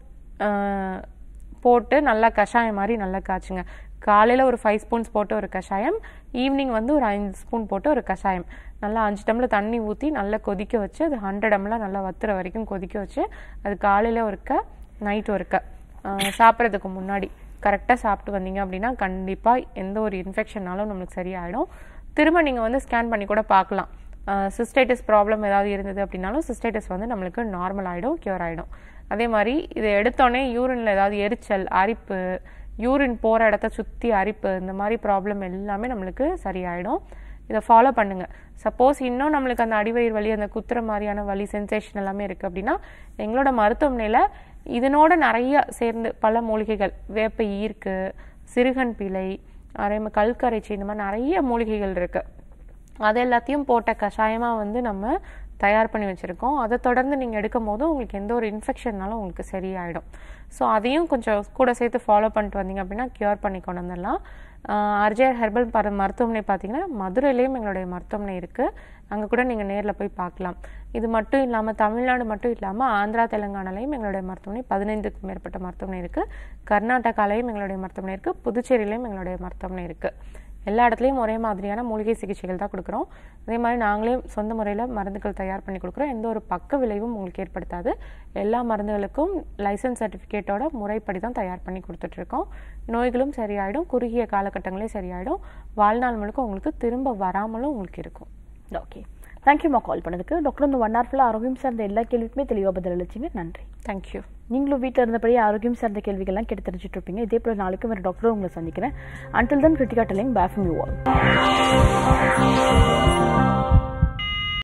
போட்டு நல்லா கஷாயம் மாதிரி நல்லா காய்ச்சுங்க காலையில் ஒரு ஃபைவ் ஸ்பூன்ஸ் போட்டு ஒரு கஷாயம் ஈவினிங் வந்து ஒரு ஐந்து ஸ்பூன் போட்டு ஒரு கஷாயம் நல்லா அஞ்சு டம்ளர் தண்ணி ஊற்றி நல்லா கொதிக்க வச்சு அது ஹண்ட்ரட் எம்எல்லாம் நல்லா வத்துற வரைக்கும் கொதிக்க வச்சு அது காலையில் ஒருக்க நைட் ஒருக்க சாப்பிட்றதுக்கு முன்னாடி கரெக்டாக சாப்பிட்டு வந்தீங்க அப்படின்னா கண்டிப்பாக எந்த ஒரு இன்ஃபெக்ஷனாலும் நம்மளுக்கு சரியாயிடும் திரும்ப நீங்கள் வந்து ஸ்கேன் பண்ணி கூட பார்க்கலாம் சிஸ்டைட்டிஸ் ப்ராப்ளம் ஏதாவது இருந்தது அப்படின்னாலும் சிஸ்டைட்டிஸ் வந்து நம்மளுக்கு நார்மல் ஆகிடும் க்யூர் ஆகிடும் அதே மாதிரி இதை எடுத்தோடனே யூரினில் ஏதாவது எரிச்சல் அரிப்பு யூரின் போகிற இடத்த சுற்றி அரிப்பு இந்த மாதிரி ப்ராப்ளம் எல்லாமே நம்மளுக்கு சரியாயிடும் இதை ஃபாலோ பண்ணுங்க சப்போஸ் இன்னும் நம்மளுக்கு அந்த அடிவயிறு வலி அந்த குத்துற மாதிரியான வலி சென்சேஷன் எல்லாமே இருக்குது அப்படின்னா எங்களோட மருத்துவமனையில் இதனோட நிறைய சேர்ந்து பல மூலிகைகள் வேப்ப ஈர்க்கு சிறுகன் பிழை அதே மாதிரி கல்கரைச்சி இந்த மாதிரி நிறைய மூலிகைகள் இருக்குது அது எல்லாத்தையும் போட்ட கஷாயமாக வந்து நம்ம தயார் பண்ணி வச்சுருக்கோம் அதை தொடர்ந்து நீங்கள் எடுக்கும் போது உங்களுக்கு எந்த ஒரு இன்ஃபெக்ஷன்னாலும் உங்களுக்கு சரியாயிடும் ஸோ அதையும் கொஞ்சம் கூட சேர்த்து ஃபாலோ பண்ணிட்டு வந்தீங்க அப்படின்னா க்யூர் பண்ணி கொண்டு வந்துடலாம் ஆர்ஜிஆர் ஹெர்பல் பர மருத்துவமனை பார்த்தீங்கன்னா மதுரையிலையும் எங்களுடைய மருத்துவமனை இருக்குது அங்கே கூட நீங்கள் நேரில் போய் பார்க்கலாம் இது மட்டும் இல்லாமல் தமிழ்நாடு மட்டும் இல்லாமல் ஆந்திரா தெலுங்கானாலையும் எங்களுடைய மருத்துவமனை பதினைந்துக்கும் மேற்பட்ட மருத்துவமனை இருக்குது கர்நாடகாலையும் எங்களுடைய மருத்துவமனை இருக்குது புதுச்சேரியிலையும் எங்களுடைய மருத்துவமனை இருக்குது எல்லா இடத்துலையும் ஒரே மாதிரியான மூலிகை சிகிச்சைகள் தான் கொடுக்குறோம் அதே மாதிரி நாங்களே சொந்த முறையில் மருந்துகள் தயார் பண்ணி கொடுக்குறோம் எந்த ஒரு பக்க விளைவும் உங்களுக்கு ஏற்படுத்தாது எல்லா மருந்துகளுக்கும் லைசன்ஸ் சர்டிஃபிகேட்டோட முறைப்படி தான் தயார் பண்ணி கொடுத்துட்ருக்கோம் நோய்களும் சரியாயிடும் குறுகிய காலகட்டங்களே சரியாயிடும் வாழ்நாள் முழுக்க உங்களுக்கு திரும்ப வராமலும் உங்களுக்கு இருக்கும் ஓகே தேங்க்யூமா கால் பண்ணதுக்கு டாக்டர் இந்த ஒன் ஹவர் ஃபுல்லாக ஆரோக்கியம் சார்ந்த எல்லா கேள்விக்குமே தெளிவாக பதில் அளிச்சிங்க நன்றி தேங்க்யூ நீங்களும் வீட்டில் இருந்தபடியே ஆரோக்கியம் சார்ந்த கேள்விகள்லாம் கேட்டு தெரிஞ்சுட்டு இருப்பீங்க இதே போல நாளைக்கு வேறு டாக்டரும் உங்களை சந்திக்கிறேன் அன்டில் தன் கிரிட்டிகா டெலிங் பேஃபம் யூ ஆல்